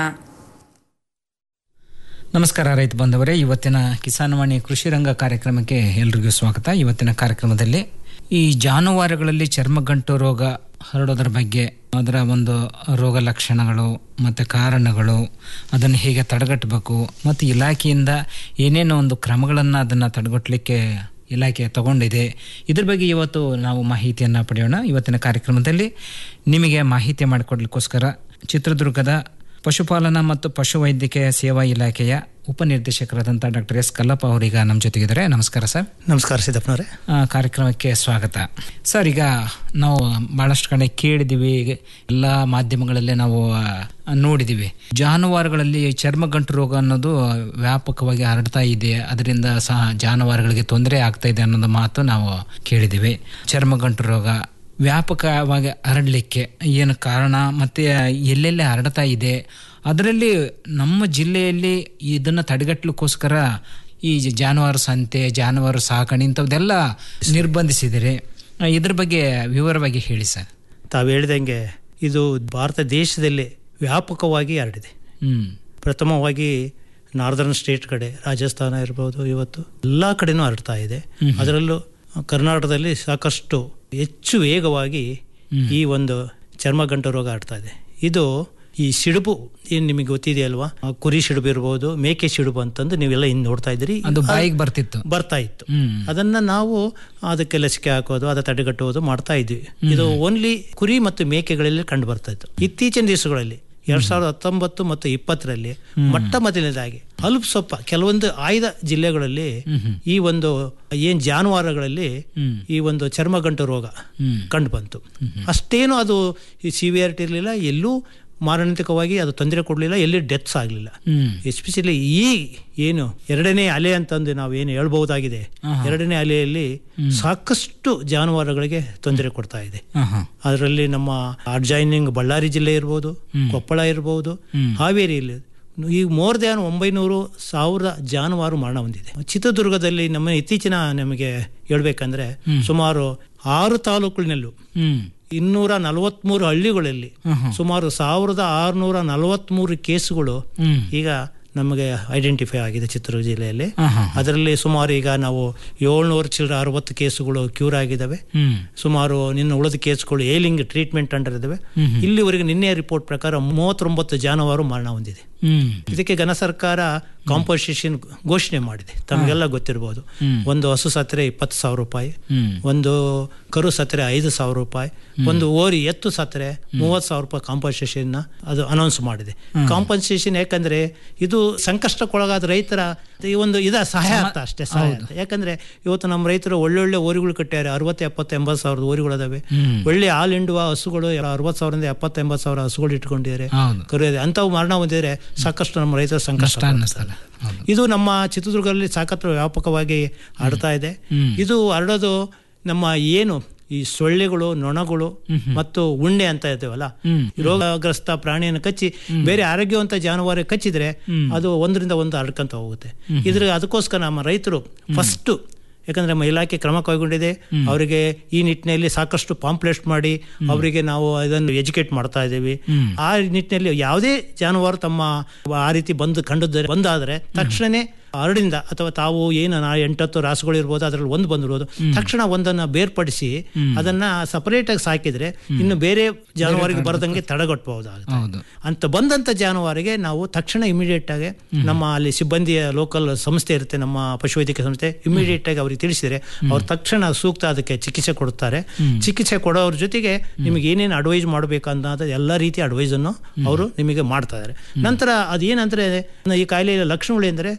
ನಮಸ್ಕಾರ ರೈತ ಬಂಧುವರೇ ಇವತ್ತಿನ ಕಿಸಾನ್ವಾಣಿ ಕೃಷಿ ರಂಗ ಕಾರ್ಯಕ್ರಮಕ್ಕೆ ಎಲ್ರಿಗೂ ಸ್ವಾಗತ ಇವತ್ತಿನ ಕಾರ್ಯಕ್ರಮದಲ್ಲಿ ಈ ಜಾನುವಾರುಗಳಲ್ಲಿ ಚರ್ಮಗಂಟು ರೋಗ ಹರಡೋದ್ರ ಬಗ್ಗೆ ಅದರ ಒಂದು ರೋಗ ಲಕ್ಷಣಗಳು ಮತ್ತು ಕಾರಣಗಳು ಅದನ್ನು ಹೇಗೆ ತಡೆಗಟ್ಟಬೇಕು ಮತ್ತು ಇಲಾಖೆಯಿಂದ ಏನೇನೋ ಒಂದು ಕ್ರಮಗಳನ್ನು ಅದನ್ನು ತಡೆಗಟ್ಟಲಿಕ್ಕೆ ಇಲಾಖೆ ತಗೊಂಡಿದೆ ಇದ್ರ ಬಗ್ಗೆ ಇವತ್ತು ನಾವು ಮಾಹಿತಿಯನ್ನು ಪಡೆಯೋಣ ಇವತ್ತಿನ ಕಾರ್ಯಕ್ರಮದಲ್ಲಿ ನಿಮಗೆ ಮಾಹಿತಿ ಮಾಡಿಕೊಡ್ಲಿಕ್ಕೋಸ್ಕರ ಚಿತ್ರದುರ್ಗದ ಪಶುಪಾಲನಾ ಮತ್ತು ಪಶುವೈದ್ಯಕೀಯ ಸೇವಾ ಇಲಾಖೆಯ ಉಪನಿರ್ದೇಶಕರಾದಂಥ ಡಾಕ್ಟರ್ ಎಸ್ ಕಲ್ಲಪ್ಪ ಅವರೀಗ ನಮ್ಮ ಜೊತೆಗಿದ್ದಾರೆ ನಮಸ್ಕಾರ ಸರ್ ನಮಸ್ಕಾರ ಸಿದ್ದಪ್ಪನವರೇ ಆ, ಕಾರ್ಯಕ್ರಮಕ್ಕೆ ಸ್ವಾಗತ ಸರ್ ಈಗ ನಾವು ಭಾಳಷ್ಟು ಕಡೆ ಕೇಳಿದ್ದೀವಿ ಎಲ್ಲ ಮಾಧ್ಯಮಗಳಲ್ಲಿ ನಾವು ಆ, ನೋಡಿದ್ದೀವಿ ಜಾನುವಾರುಗಳಲ್ಲಿ ಚರ್ಮಗಂಟು ರೋಗ ಅನ್ನೋದು ವ್ಯಾಪಕವಾಗಿ ಹರಡ್ತಾ ಇದೆ ಅದರಿಂದ ಸಹ ಜಾನುವಾರುಗಳಿಗೆ ತೊಂದರೆ ಆಗ್ತಾ ಇದೆ ಅನ್ನೋದು ಮಾತು ನಾವು ಕೇಳಿದ್ದೀವಿ ಚರ್ಮಗಂಟು ರೋಗ ವ್ಯಾಪಕವಾಗಿ ಹರಡಲಿಕ್ಕೆ ಏನು ಕಾರಣ ಮತ್ತು ಎಲ್ಲೆಲ್ಲಿ ಹರಡ್ತಾ ಇದೆ ಅದರಲ್ಲಿ ನಮ್ಮ ಜಿಲ್ಲೆಯಲ್ಲಿ ಇದನ್ನು ತಡೆಗಟ್ಟಲಿಕ್ಕೋಸ್ಕರ ಈ ಜಾನುವಾರು ಸಂತೆ ಜಾನುವಾರು ಸಾಕಣೆ ಇಂಥದ್ದೆಲ್ಲ ನಿರ್ಬಂಧಿಸಿದರೆ ಇದ್ರ ಬಗ್ಗೆ ವಿವರವಾಗಿ ಹೇಳಿ ಸರ್ ತಾವು ಹೇಳಿದಂಗೆ ಇದು ಭಾರತ ದೇಶದಲ್ಲಿ ವ್ಯಾಪಕವಾಗಿ ಹರಡಿದೆ ಹ್ಮ್ ಪ್ರಥಮವಾಗಿ ನಾರ್ದರ್ನ್ ಸ್ಟೇಟ್ ಕಡೆ ರಾಜಸ್ಥಾನ ಇರ್ಬೋದು ಇವತ್ತು ಎಲ್ಲ ಕಡೆನೂ ಹರಡ್ತಾ ಇದೆ ಹ್ಮ್. ಅದರಲ್ಲೂ ಕರ್ನಾಟಕದಲ್ಲಿ ಸಾಕಷ್ಟು ಹೆಚ್ಚು ವೇಗವಾಗಿ ಈ ಒಂದು ಚರ್ಮಗಂಟು ರೋಗ ಹರಡ್ತಾ ಇದೆ ಇದು ಈ ಸಿಡುಬು ಏನು ನಿಮಗೆ ಗೊತ್ತಿದೆಯಲ್ವಾ ಆ ಕುರಿ ಸಿಡುಬು ಇರ್ಬೋದು ಮೇಕೆ ಸಿಡುಬು ಅಂತಂದು ನೀವೆಲ್ಲ ಇನ್ನು ನೋಡ್ತಾ ಇದ್ದೀರಿ ಅದು ಬಾಯಿಗೆ ಬರ್ತಿತ್ತು ಬರ್ತಾ ಇತ್ತು ಹ್ಮ್ ಅದನ್ನ ನಾವು ಅದಕ್ಕೆ ಲಸಿಕೆ ಹಾಕೋದು ಅದ ತಡೆಗಟ್ಟುವುದು ಮಾಡ್ತಾ ಇದ್ವಿ ಇದು ಓನ್ಲಿ ಕುರಿ ಮತ್ತು ಮೇಕೆಗಳಲ್ಲಿ ಕಂಡು ಬರ್ತಾ ಇತ್ತು ಇತ್ತೀಚಿನ ದಿವಸಗಳಲ್ಲಿ ಎರಡ್ ಸಾವಿರದ ಹತ್ತೊಂಬತ್ತು ಮತ್ತು ಇಪ್ಪತ್ತರಲ್ಲಿ ಮೊಟ್ಟ ಮೊದಲನೇದಾಗಿ ಅಲ್ಪ ಸ್ವಲ್ಪ ಕೆಲವೊಂದು ಆಯ್ದ ಜಿಲ್ಲೆಗಳಲ್ಲಿ ಈ ಒಂದು ಏನ್ ಜಾನುವಾರುಗಳಲ್ಲಿ ಈ ಒಂದು ಚರ್ಮಗಂಟು ರೋಗ ಕಂಡು ಬಂತು ಅಷ್ಟೇನು ಅದು ಸಿವಿಯಾರಿಟಿ ಇರಲಿಲ್ಲ ಎಲ್ಲೂ ಮಾರಣಾಂತಿಕವಾಗಿ ಅದು ತೊಂದರೆ ಕೊಡಲಿಲ್ಲ ಎಲ್ಲಿ ಡೆತ್ಸ್ ಆಗಲಿಲ್ಲ ಎಸ್ಪೆಷಲಿ ಈ ಏನು ಎರಡನೇ ಅಲೆ ಅಂತಂದು ನಾವು ಏನು ಹೇಳ್ಬಹುದಾಗಿದೆ ಎರಡನೇ ಅಲೆಯಲ್ಲಿ ಸಾಕಷ್ಟು ಜಾನುವಾರುಗಳಿಗೆ ತೊಂದರೆ ಕೊಡ್ತಾ ಇದೆ ಅದರಲ್ಲಿ ನಮ್ಮ ಅಡ್ಜೈನಿಂಗ್ ಬಳ್ಳಾರಿ ಜಿಲ್ಲೆ ಇರ್ಬೋದು ಕೊಪ್ಪಳ ಇರ್ಬೋದು ಹಾವೇರಿಯಲ್ಲಿ ಈ ಮೋರ್ ದ್ಯಾನ್ ಒಂಬೈನೂರು ಸಾವಿರ ಜಾನುವಾರು ಮರಣ ಹೊಂದಿದೆ ಚಿತ್ರದುರ್ಗದಲ್ಲಿ ನಮ್ಮ ಇತ್ತೀಚಿನ ನಮಗೆ ಹೇಳ್ಬೇಕಂದ್ರೆ ಸುಮಾರು ಆರು ತಾಲೂಕಿನಲ್ಲೂ ಇನ್ನೂರ ನಲವತ್ಮೂರು ಹಳ್ಳಿಗಳಲ್ಲಿ ಸುಮಾರು ಸಾವಿರದ ಆರುನೂರ ನಲವತ್ಮೂರು ಕೇಸುಗಳು ಈಗ ನಮಗೆ ಐಡೆಂಟಿಫೈ ಆಗಿದೆ ಚಿತ್ರದುರ್ಗ ಜಿಲ್ಲೆಯಲ್ಲಿ ಅದರಲ್ಲಿ ಸುಮಾರು ಈಗ ನಾವು ಏಳ್ನೂರು ಚಿಲ್ಲರ ಅರವತ್ತು ಕೇಸುಗಳು ಕ್ಯೂರ್ ಆಗಿದ್ದಾವೆ ಸುಮಾರು ನಿನ್ನ ಉಳಿದ ಕೇಸ್ಗಳು ಏಲಿಂಗ್ ಟ್ರೀಟ್ಮೆಂಟ್ ಅಂಡರ್ ಇದಾವೆ ಇಲ್ಲಿವರೆಗೆ ನಿನ್ನೆ ರಿಪೋರ್ಟ್ ಪ್ರಕಾರ ಮೂವತ್ತೊಂಬತ್ತು ಜಾನುವಾರು ಮರಣ ಹೊಂದಿದೆ ಇದಕ್ಕೆ ಘನ ಸರ್ಕಾರ ಕಾಂಪೋಸಿಷನ್ ಘೋಷಣೆ ಮಾಡಿದೆ ತಮಗೆಲ್ಲ ಗೊತ್ತಿರಬಹುದು ಒಂದು ಹಸು ಸತ್ತರೆ ಇಪ್ಪತ್ತು ಸಾವಿರ ರೂಪಾಯಿ ಒಂದು ಕರು ಸತ್ತರೆ ಐದು ಸಾವಿರ ರೂಪಾಯಿ ಒಂದು ಓರಿ ಎತ್ತು ಸತ್ತರೆ ಮೂವತ್ತು ಸಾವಿರ ರೂಪಾಯಿ ಕಾಂಪನ್ಸೇಷನ್ ಅದು ಅನೌನ್ಸ್ ಮಾಡಿದೆ ಕಾಂಪನ್ಸೇಷನ್ ಯಾಕಂದ್ರೆ ಇದು ಸಂಕಷ್ಟಕ್ಕೊಳಗಾದ ರೈತರ ಈ ಒಂದು ಇದ ಸಹಾಯ ಅಂತ ಅಷ್ಟೇ ಸಹಾಯ ಅಂತ ಯಾಕಂದ್ರೆ ಇವತ್ತು ನಮ್ಮ ರೈತರು ಒಳ್ಳೊಳ್ಳೆ ಓರಿಗಳು ಕಟ್ಟ್ಯಾರೆ ಅರವತ್ತು ಎಪ್ಪತ್ತು ಎಂಬತ್ತು ಸಾವಿರದ ಓರಿಗಳು ಅದಾವೆ ಒಳ್ಳೆ ಹಾಲು ಹಿಂಡುವ ಹಸುಗಳು ಅರವತ್ತು ಸಾವಿರದಿಂದ ಎಪ್ಪತ್ತು ಎಂಬತ್ತು ಸಾವಿರ ಹಸುಗಳು ಇಟ್ಕೊಂಡಿದ್ದಾರೆ ಕರು ಇದೆ ಅಂಥವು ಮರಣ ಹೊಂದಿದ್ರೆ ಸಾಕಷ್ಟು ನಮ್ಮ ರೈತರ ಸಂಕಷ್ಟ ಪಡ್ತಾರೆ. ಇದು ನಮ್ಮ ಚಿತ್ರದುರ್ಗದಲ್ಲಿ ಸಾಕಷ್ಟು ವ್ಯಾಪಕವಾಗಿ ಹರಡ್ತಾ ಇದೆ ಇದು ಹರಡೋದು ನಮ್ಮ ಏನು ಈ ಸೊಳ್ಳೆಗಳು ನೊಣಗಳು ಮತ್ತು ಉಣ್ಣೆ ಅಂತ ಇರ್ತೇವಲ್ಲ ರೋಗಗ್ರಸ್ತ ಪ್ರಾಣಿಯನ್ನು ಕಚ್ಚಿ ಬೇರೆ ಆರೋಗ್ಯವಂತ ಜಾನುವಾರು ಕಚ್ಚಿದ್ರೆ ಅದು ಒಂದರಿಂದ ಒಂದು ಹರಡ್ಕೊಂತ ಹೋಗುತ್ತೆ ಇದ್ರ ಅದಕ್ಕೋಸ್ಕರ ನಮ್ಮ ರೈತರು ಫಸ್ಟ್ ಯಾಕಂದ್ರೆ ನಮ್ಮ ಇಲಾಖೆ ಕ್ರಮ ಕೈಗೊಂಡಿದೆ ಅವರಿಗೆ ಈ ನಿಟ್ಟಿನಲ್ಲಿ ಸಾಕಷ್ಟು ಪಾಂಪ್ಲೆಟ್ಸ್ ಮಾಡಿ ಅವರಿಗೆ ನಾವು ಇದನ್ನು ಎಜುಕೇಟ್ ಮಾಡ್ತಾ ಇದ್ದೀವಿ ಆ ನಿಟ್ಟಿನಲ್ಲಿ ಯಾವುದೇ ಜಾನುವಾರು ತಮ್ಮ ಆ ರೀತಿ ಬಂದು ಕಂಡಿದ್ದರೆ ಬಂದಾದರೆ ತಕ್ಷಣನೇ ಹರಡಿಂದ ಅಥವಾ ತಾವು ಏನು ನಾ ಎಂಟತ್ತು ರಾಸುಗಳು ಇರ್ಬೋದು ಅದರಲ್ಲಿ ಒಂದು ಬಂದಿರೋದು ತಕ್ಷಣ ಒಂದನ್ನ ಬೇರ್ಪಡಿಸಿ ಅದನ್ನ ಸಪರೇಟ್ ಆಗಿ ಸಾಕಿದ್ರೆ ಇನ್ನು ಬೇರೆ ಜಾನುವಾರಿಗೆ ಬರದಂಗೆ ತಡೆಗಟ್ಟಬಹುದಾಗುತ್ತೆ ಅಂತ ಬಂದಂತ ಜಾನುವಾರಿಗೆ ನಾವು ತಕ್ಷಣ ಇಮಿಡಿಯೇಟ್ ಆಗಿ ನಮ್ಮ ಅಲ್ಲಿ ಸಿಬ್ಬಂದಿಯ ಲೋಕಲ್ ಸಂಸ್ಥೆ ಇರುತ್ತೆ ನಮ್ಮ ಪಶುವೈದ್ಯಕೀಯ ಸಂಸ್ಥೆ ಇಮಿಡಿಯೇಟ್ ಆಗಿ ಅವ್ರಿಗೆ ತಿಳಿಸಿದ್ರೆ ಅವ್ರು ತಕ್ಷಣ ಸೂಕ್ತ ಅದಕ್ಕೆ ಚಿಕಿತ್ಸೆ ಕೊಡ್ತಾರೆ ಚಿಕಿತ್ಸೆ ಕೊಡೋದ್ರ ಜೊತೆಗೆ ನಿಮಗೆ ಏನೇನು ಅಡ್ವೈಸ್ ಮಾಡಬೇಕು ಅನ್ನೋದು ಎಲ್ಲ ರೀತಿಯ ಅಡ್ವೈಸ್ ಅನ್ನು ಅವರು ನಿಮಗೆ ಮಾಡ್ತಾ ಇದ್ದಾರೆ ನಂತರ ಅದೇನಂದ್ರೆ ಈ ಕಾಯಿಲೆಯ ಲಕ್ಷಣಗಳು ಎಂದರೆ ಅತಿ ಹೆಚ್ಚು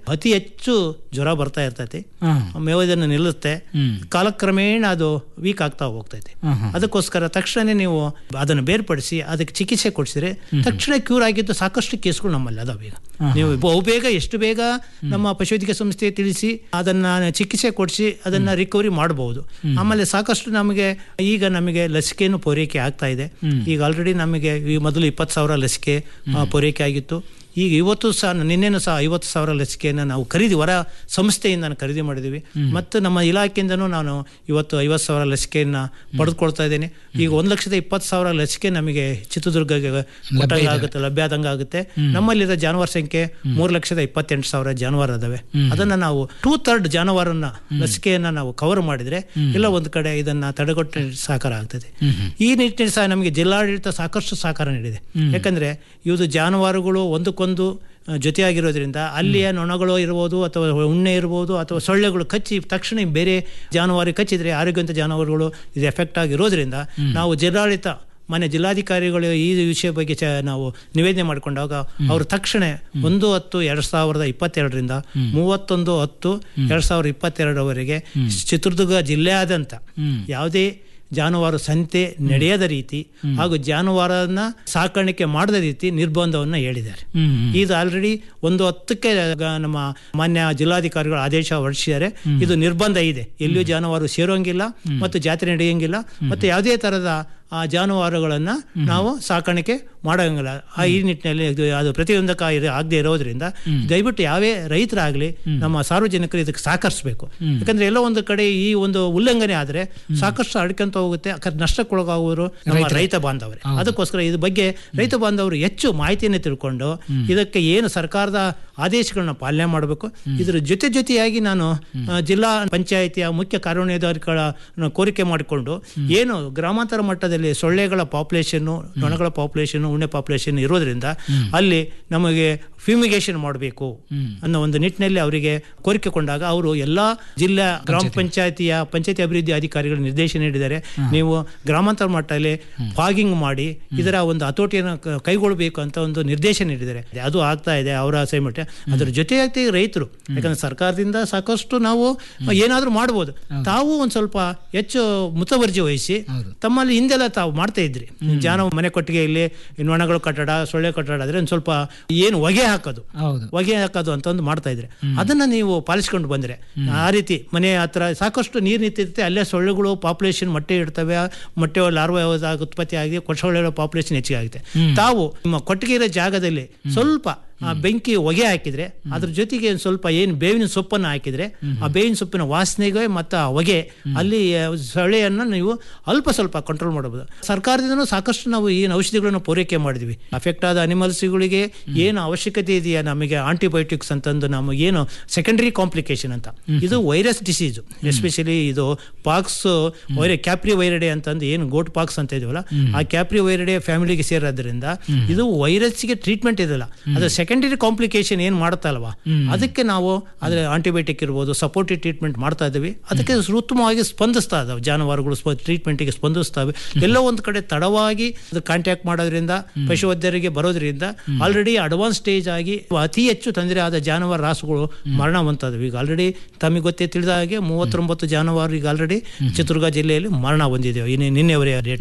ಹೆಚ್ಚು ಜ್ವರ ಬರ್ತಾ ಇರ್ತೈತಿ ಹ್ಮ್. ಮೇವದನ್ನು ನಿಲ್ಲುತ್ತೆ ಹ್ಮ್. ಕಾಲಕ್ರಮೇಣ ಅದು ವೀಕ್ ಆಗ್ತಾ ಹೋಗ್ತೈತೆ ಹ್ಮ್ ಹ್ಮ್. ಅದಕ್ಕೋಸ್ಕರ ತಕ್ಷಣ ನೀವು ಅದನ್ನು ಬೇರ್ಪಡಿಸಿ ಅದಕ್ಕೆ ಚಿಕಿತ್ಸೆ ಕೊಡಿಸಿದ್ರೆ ತಕ್ಷಣ ಕ್ಯೂರ್ ಆಗಿದ್ದು ಸಾಕಷ್ಟು ಕೇಸ್ಗಳು ನಮ್ಮಲ್ಲಿ ಅದಾವ ಈಗ ಹ್ಮ್. ನೀವು ಬಹುಬೇಗ ಎಷ್ಟು ಬೇಗ ನಮ್ಮ ಪಶುವೈದ್ಯಕೀಯ ಸಂಸ್ಥೆ ತಿಳಿಸಿ ಅದನ್ನ ಚಿಕಿತ್ಸೆ ಕೊಡಿಸಿ ಅದನ್ನ ರಿಕವರಿ ಮಾಡಬಹುದು ಆಮೇಲೆ ಸಾಕಷ್ಟು ನಮಗೆ ಈಗ ನಮಗೆ ಲಸಿಕೆಯನ್ನು ಪೂರೈಕೆ ಆಗ್ತಾ ಇದೆ ಹ್ಮ್. ಈಗ ಆಲ್ರೆಡಿ ನಮಗೆ ಈ ಮೊದಲು ಇಪ್ಪತ್ತು ಸಾವಿರ ಲಸಿಕೆ ಆ, ಪೂರೈಕೆ ಆಗಿತ್ತು ಈಗ ಇವತ್ತು ಸಹ ನಿನ್ನೆನೂ ಸಹ ಐವತ್ತು ಸಾವಿರ ಲಸಿಕೆಯನ್ನು ನಾವು ಖರೀದಿ ಹೊರ ಸಂಸ್ಥೆಯಿಂದ ನಾನು ಖರೀದಿ ಮಾಡಿದ್ದೀವಿ ಮತ್ತು ನಮ್ಮ ಇಲಾಖೆಯಿಂದನೂ ನಾನು ಇವತ್ತು ಐವತ್ತು ಸಾವಿರ ಲಸಿಕೆಯನ್ನು ಪಡೆದುಕೊಳ್ತಾ ಇದ್ದೇನೆ ಈಗ ಒಂದು ಲಕ್ಷದ ಇಪ್ಪತ್ತು ಸಾವಿರ ಲಸಿಕೆ ನಮಗೆ ಚಿತ್ರದುರ್ಗಗೆ ಕೊಟ್ಟಂಗೆ ಆಗುತ್ತೆ ಲಭ್ಯ ಆದಂಗೆ ಆಗುತ್ತೆ ನಮ್ಮಲ್ಲಿರೋ ಜಾನುವಾರು ಸಂಖ್ಯೆ ಮೂರು ಲಕ್ಷದ ಇಪ್ಪತ್ತೆಂಟು ಸಾವಿರ ಜಾನುವಾರು ಅದಾವೆ ಅದನ್ನ ನಾವು ಟೂ ಥರ್ಡ್ ಜಾನುವಾರನ್ನ ಲಸಿಕೆಯನ್ನ ನಾವು ಕವರ್ ಮಾಡಿದ್ರೆ ಎಲ್ಲ ಒಂದು ಕಡೆ ಇದನ್ನ ತಡೆಗಟ್ಟ ಸಹಕಾರ ಆಗ್ತದೆ ಈ ನಿಟ್ಟಿನಲ್ಲಿ ಸಹ ನಮಗೆ ಜಿಲ್ಲಾಡಳಿತ ಸಾಕಷ್ಟು ಸಹಕಾರ ನೀಡಿದೆ ಯಾಕಂದ್ರೆ ಇದು ಜಾನುವಾರುಗಳು ಒಂದಕ್ಕೊಂದು ಆ, ಜೊತೆಯಾಗಿರೋದ್ರಿಂದ ಅಲ್ಲಿಯ ನೊಣಗಳು ಇರ್ಬೋದು ಅಥವಾ ಉಣ್ಣೆ ಇರ್ಬೋದು ಅಥವಾ ಸೊಳ್ಳೆಗಳು ಕಚ್ಚಿ ತಕ್ಷಣ ಬೇರೆ ಜಾನುವಾರು ಕಚ್ಚಿದ್ರೆ ಆರೋಗ್ಯವಂತ ಜಾನುವಾರುಗಳು ಇದು ಎಫೆಕ್ಟ್ ಆಗಿರೋದ್ರಿಂದ ನಾವು ಜಿಲ್ಲಾಡಳಿತ ಮನೆ ಜಿಲ್ಲಾಧಿಕಾರಿಗಳು ಈ ವಿಷಯ ಬಗ್ಗೆ ಚ- ನಾವು ನಿವೇದನೆ ಮಾಡಿಕೊಂಡಾಗ ಅವರು ತಕ್ಷಣ ಒಂದು ಹತ್ತು ಎರಡ್ ಸಾವಿರದ ಇಪ್ಪತ್ತೆರಡರಿಂದ ಮೂವತ್ತೊಂದು ಹತ್ತು ಎರಡ್ ಸಾವಿರದ ಇಪ್ಪತ್ತೆರಡರವರೆಗೆ ಚಿತ್ರದುರ್ಗ ಜಿಲ್ಲೆಯಾದ್ಯಂತ ಯಾವುದೇ ಜಾನುವಾರು ಸಂತೆ ನಡೆಯದ ರೀತಿ ಹಾಗೂ ಜಾನುವಾರನ್ನ ಸಾಕಾಣಿಕೆ ಮಾಡದ ರೀತಿ ನಿರ್ಬಂಧವನ್ನು ಹೇಳಿದ್ದಾರೆ ಇದು ಆಲ್ರೆಡಿ ಒಂದು ಹತ್ತಕ್ಕೆ ಗ- ನಮ್ಮ ಮಾನ್ಯ ಜಿಲ್ಲಾಧಿಕಾರಿಗಳು ಆದೇಶ ಹೊರಡಿಸಿದ್ದಾರೆ ಇದು ನಿರ್ಬಂಧ ಇದೆ ಎಲ್ಲಿಯೂ ಜಾನುವಾರು ಸೇರೋಂಗಿಲ್ಲ ಮತ್ತು ಜಾತ್ರೆ ನಡೆಯಂಗಿಲ್ಲ ಮತ್ತು ಯಾವುದೇ ತರಹದ ಆ ಜಾನುವಾರುಗಳನ್ನ ನಾವು ಸಾಕಾಣಿಕೆ ಮಾಡೋಂಗಿಲ್ಲ ಆ ಈ ನಿಟ್ಟಿನಲ್ಲಿ ಇದು ಅದು ಪ್ರತಿಬಂಧಕ ಇರ- ಆಗದೆ ಇರೋದ್ರಿಂದ ದಯವಿಟ್ಟು ಯಾವೇ ರೈತರಾಗ್ಲಿ ನಮ್ಮ ಸಾರ್ವಜನಿಕರು ಇದಕ್ಕೆ ಸಹಕರಿಸಬೇಕು ಯಾಕಂದ್ರೆ ಎಲ್ಲೋ ಒಂದು ಕಡೆ ಈ ಒಂದು ಉಲ್ಲಂಘನೆ ಆದ್ರೆ ಸಾಕಷ್ಟು ಅಡ್ಕೊಂತ ಹೋಗುತ್ತೆ ಅಕಸ್ಮಾತ್ ನಷ್ಟಕ್ಕೊಳಗಾಗುವರು ನಮ್ಮ ರೈತರೇ. ರೈತ ಬಾಂಧವರೇ ಅದಕ್ಕೋಸ್ಕರ ಇದ್ರ ಬಗ್ಗೆ ರೈತ ಬಾಂಧವರು ಹೆಚ್ಚು ಮಾಹಿತಿಯನ್ನು ತಿಳ್ಕೊಂಡು ಇದಕ್ಕೆ ಏನು ಸರ್ಕಾರದ ಆದೇಶಗಳನ್ನ ಪಾಲನೆ ಮಾಡಬೇಕು ಇದರ ಜೊತೆ ಜೊತೆಯಾಗಿ ನಾನು ಆ, ಜಿಲ್ಲಾ ಪಂಚಾಯಿತಿಯ ಮುಖ್ಯ ಕಾರ್ಯನಿರ್ವಾಹಕರ ಕೋರಿಕೆ ಮಾಡಿಕೊಂಡು ಏನು ಗ್ರಾಮಾಂತರ ಮಟ್ಟದಲ್ಲಿ ಸೊಳ್ಳೆಗಳ ಪಾಪ್ಯುಲೇಷನ್ ನೊಣಗಳ ಪಾಪ್ಯುಲೇಷನ್ ಉಣ್ಣೆ ಪಾಪ್ಯುಲೇಷನ್ ಇರೋದ್ರಿಂದ ಅಲ್ಲಿ ನಮಗೆ ಫ್ಯೂಮಿಗೇಷನ್ ಮಾಡಬೇಕು ಅನ್ನೋ ಒಂದು ನಿಟ್ಟಿನಲ್ಲಿ ಅವರಿಗೆ ಕೋರಿಕೆ ಕೊಂಡಾಗ ಅವರು ಎಲ್ಲಾ ಜಿಲ್ಲಾ ಗ್ರಾಮ ಪಂಚಾಯತಿಯ ಪಂಚಾಯತಿ ಅಭಿವೃದ್ಧಿ ಅಧಿಕಾರಿಗಳು ನಿರ್ದೇಶನ ನೀಡಿದ್ದಾರೆ ನೀವು ಗ್ರಾಮಾಂತರ ಮಟ್ಟದಲ್ಲಿ ಫಾಗಿಂಗ್ ಮಾಡಿ ಇದರ ಒಂದು ಹತೋಟಿಯನ್ನು ಕ- ಕೈಗೊಳ್ಳಬೇಕು ಅಂತ ಒಂದು ನಿರ್ದೇಶನ ನೀಡಿದ್ದಾರೆ ಅದು ಆಗ್ತಾ ಇದೆ ಅವರ ಅಸೈನ್ಮೆಂಟ್ ಅದ್ರ ಜೊತೆಯಾಗಿ ರೈತರು ಯಾಕಂದ್ರೆ ಸರ್ಕಾರದಿಂದ ಸಾಕಷ್ಟು ನಾವು ಏನಾದ್ರೂ ಮಾಡ್ಬೋದು ತಾವು ಒಂದ್ ಸ್ವಲ್ಪ ಹೆಚ್ಚು ಮುತುವರ್ಜಿ ವಹಿಸಿ ತಮ್ಮಲ್ಲಿ ಹಿಂದೆಲ್ಲ ತಾವು ಮಾಡ್ತಾ ಇದ್ರಿ ಜಾನ ಮನೆ ಕೊಟ್ಟಿಗೆಯಲ್ಲಿ ಈ ನೊಣಗಳು ಕಟ್ಟಡ ಸೊಳ್ಳೆ ಕಟ್ಟಡ ಆದ್ರೆ ಒಂದ್ ಸ್ವಲ್ಪ ಏನು ಹೊಗೆ ಹಾಕೋದು ಹೌದು ಹೊಗೆ ಹಾಕೋದು ಅಂತ ಒಂದು ಮಾಡ್ತಾ ಇದ್ರೆ ಅದನ್ನ ನೀವು ಪಾಲಿಸ್ಕೊಂಡು ಬಂದ್ರೆ ಆ ರೀತಿ ಮನೆ ಹತ್ರ ಸಾಕಷ್ಟು ನೀರು ನಿಂತಿರುತ್ತೆ ಅಲ್ಲೇ ಸೊಳ್ಳೆಗಳು ಪಾಪ್ಯುಲೇಷನ್ ಮೊಟ್ಟೆ ಇಡ್ತವೆ ಮೊಟ್ಟೆ ಲಾರ್ವ ಉತ್ಪತ್ತಿ ಆಗಿ ಸೊಳ್ಳೆಗಳ ಪಾಪ್ಯುಲೇಷನ್ ಹೆಚ್ಚಿಗೆ ಆಗುತ್ತೆ ತಾವು ನಿಮ್ಮ ಕೊಟ್ಟಿಗೆ ಇರೋ ಜಾಗದಲ್ಲಿ ಸ್ವಲ್ಪ ಆ ಬೆಂಕಿ ಹೊಗೆ ಹಾಕಿದ್ರೆ ಅದ್ರ ಜೊತೆಗೆ ಒಂದ್ ಸ್ವಲ್ಪ ಏನು ಬೇವಿನ ಸೊಪ್ಪನ್ನು ಹಾಕಿದ್ರೆ ಆ ಬೇವಿನ ಸೊಪ್ಪಿನ ವಾಸನೆಗೆ ಮತ್ತು ಆ ಹೊಗೆ ಅಲ್ಲಿ ಆ, ಸೊಳ್ಳೆಯನ್ನ ನೀವು ಅಲ್ಪ ಸ್ವಲ್ಪ ಕಂಟ್ರೋಲ್ ಮಾಡಬಹುದು ಸರ್ಕಾರದಿಂದನೂ ಸಾಕಷ್ಟು ನಾವು ಏನು ಔಷಧಿಗಳನ್ನು ಪೂರೈಕೆ ಮಾಡಿದ್ವಿ ಅಫೆಕ್ಟ್ ಆದ ಅನಿಮಲ್ಸ್ಗಳಿಗೆ ಏನು ಅವಶ್ಯಕತೆ ಇದೆಯಾ ನಮಗೆ ಆಂಟಿಬಯೋಟಿಕ್ಸ್ ಅಂತಂದು ನಮಗೆ ಏನು ಸೆಕೆಂಡರಿ ಕಾಂಪ್ಲಿಕೇಶನ್ ಅಂತ ಇದು ವೈರಸ್ ಡಿಸೀಸು ಎಸ್ಪೆಷಲಿ ಇದು ಪಾಕ್ಸ್ ವೈರ ಕ್ಯಾಪ್ರಿ ವೈರಡೆ ಅಂತಂದು ಏನು ಗೋಟ್ ಪಾಕ್ಸ್ ಅಂತ ಇದೀವಲ್ಲ ಆ ಕ್ಯಾಪ್ರಿ ವೈರಡೆ ಫ್ಯಾಮಿಲಿಗೆ ಸೇರೋದ್ರಿಂದ ಇದು ವೈರಸ್ಗೆ ಟ್ರೀಟ್ಮೆಂಟ್ ಇದಲ್ಲ ಅದು ಸೆಕೆಂಡರಿ ಕಾಂಪ್ಲಿಕೇಶನ್ ಏನು ಮಾಡುತ್ತಲ್ವಾ ಅದಕ್ಕೆ ನಾವು ಅದ್ರ ಆಂಟಿಬಯೋಟಿಕ್ ಇರ್ಬೋದು ಸಪೋರ್ಟಿವ್ ಟ್ರೀಟ್ಮೆಂಟ್ ಮಾಡ್ತಾ ಇದ್ದೀವಿ ಅದಕ್ಕೆ ಉತ್ತಮವಾಗಿ ಸ್ಪಂದಿಸ್ತಾ ಇದಾವೆ ಜಾನುವಾರುಗಳು ಟ್ರೀಟ್ಮೆಂಟ್ಗೆ ಸ್ಪಂದಿಸ್ತವೆ ಎಲ್ಲೋ ಒಂದು ಕಡೆ ತಡವಾಗಿ ಅದು ಕಾಂಟ್ಯಾಕ್ಟ್ ಮಾಡೋದ್ರಿಂದ ಪಶುವೈದ್ಯರಿಗೆ ಬರೋದ್ರಿಂದ ಆಲ್ರೆಡಿ ಅಡ್ವಾನ್ಸ್ ಸ್ಟೇಜ್ ಆಗಿ ಅತಿ ಹೆಚ್ಚು ತೊಂದರೆ ಆದ ಜಾನುವಾರು ರಾಸುಗಳು ಮರಣ ಹೊಂದಿದ್ವಿ ಈಗ ಆಲ್ರೆಡಿ ತಮಗೆ ಗೊತ್ತೇ ತಿಳಿದ ಹಾಗೆ ಮೂವತ್ತೊಂಬತ್ತು ಜಾನುವಾರು ಈಗ ಆಲ್ರೆಡಿ ಚಿತ್ರದುರ್ಗ ಜಿಲ್ಲೆಯಲ್ಲಿ ಮರಣ ಹೊಂದಿದ್ದೇವೆ ಇನ್ನು ನಿನ್ನೆವರೆಗೆ ಡೇಟ್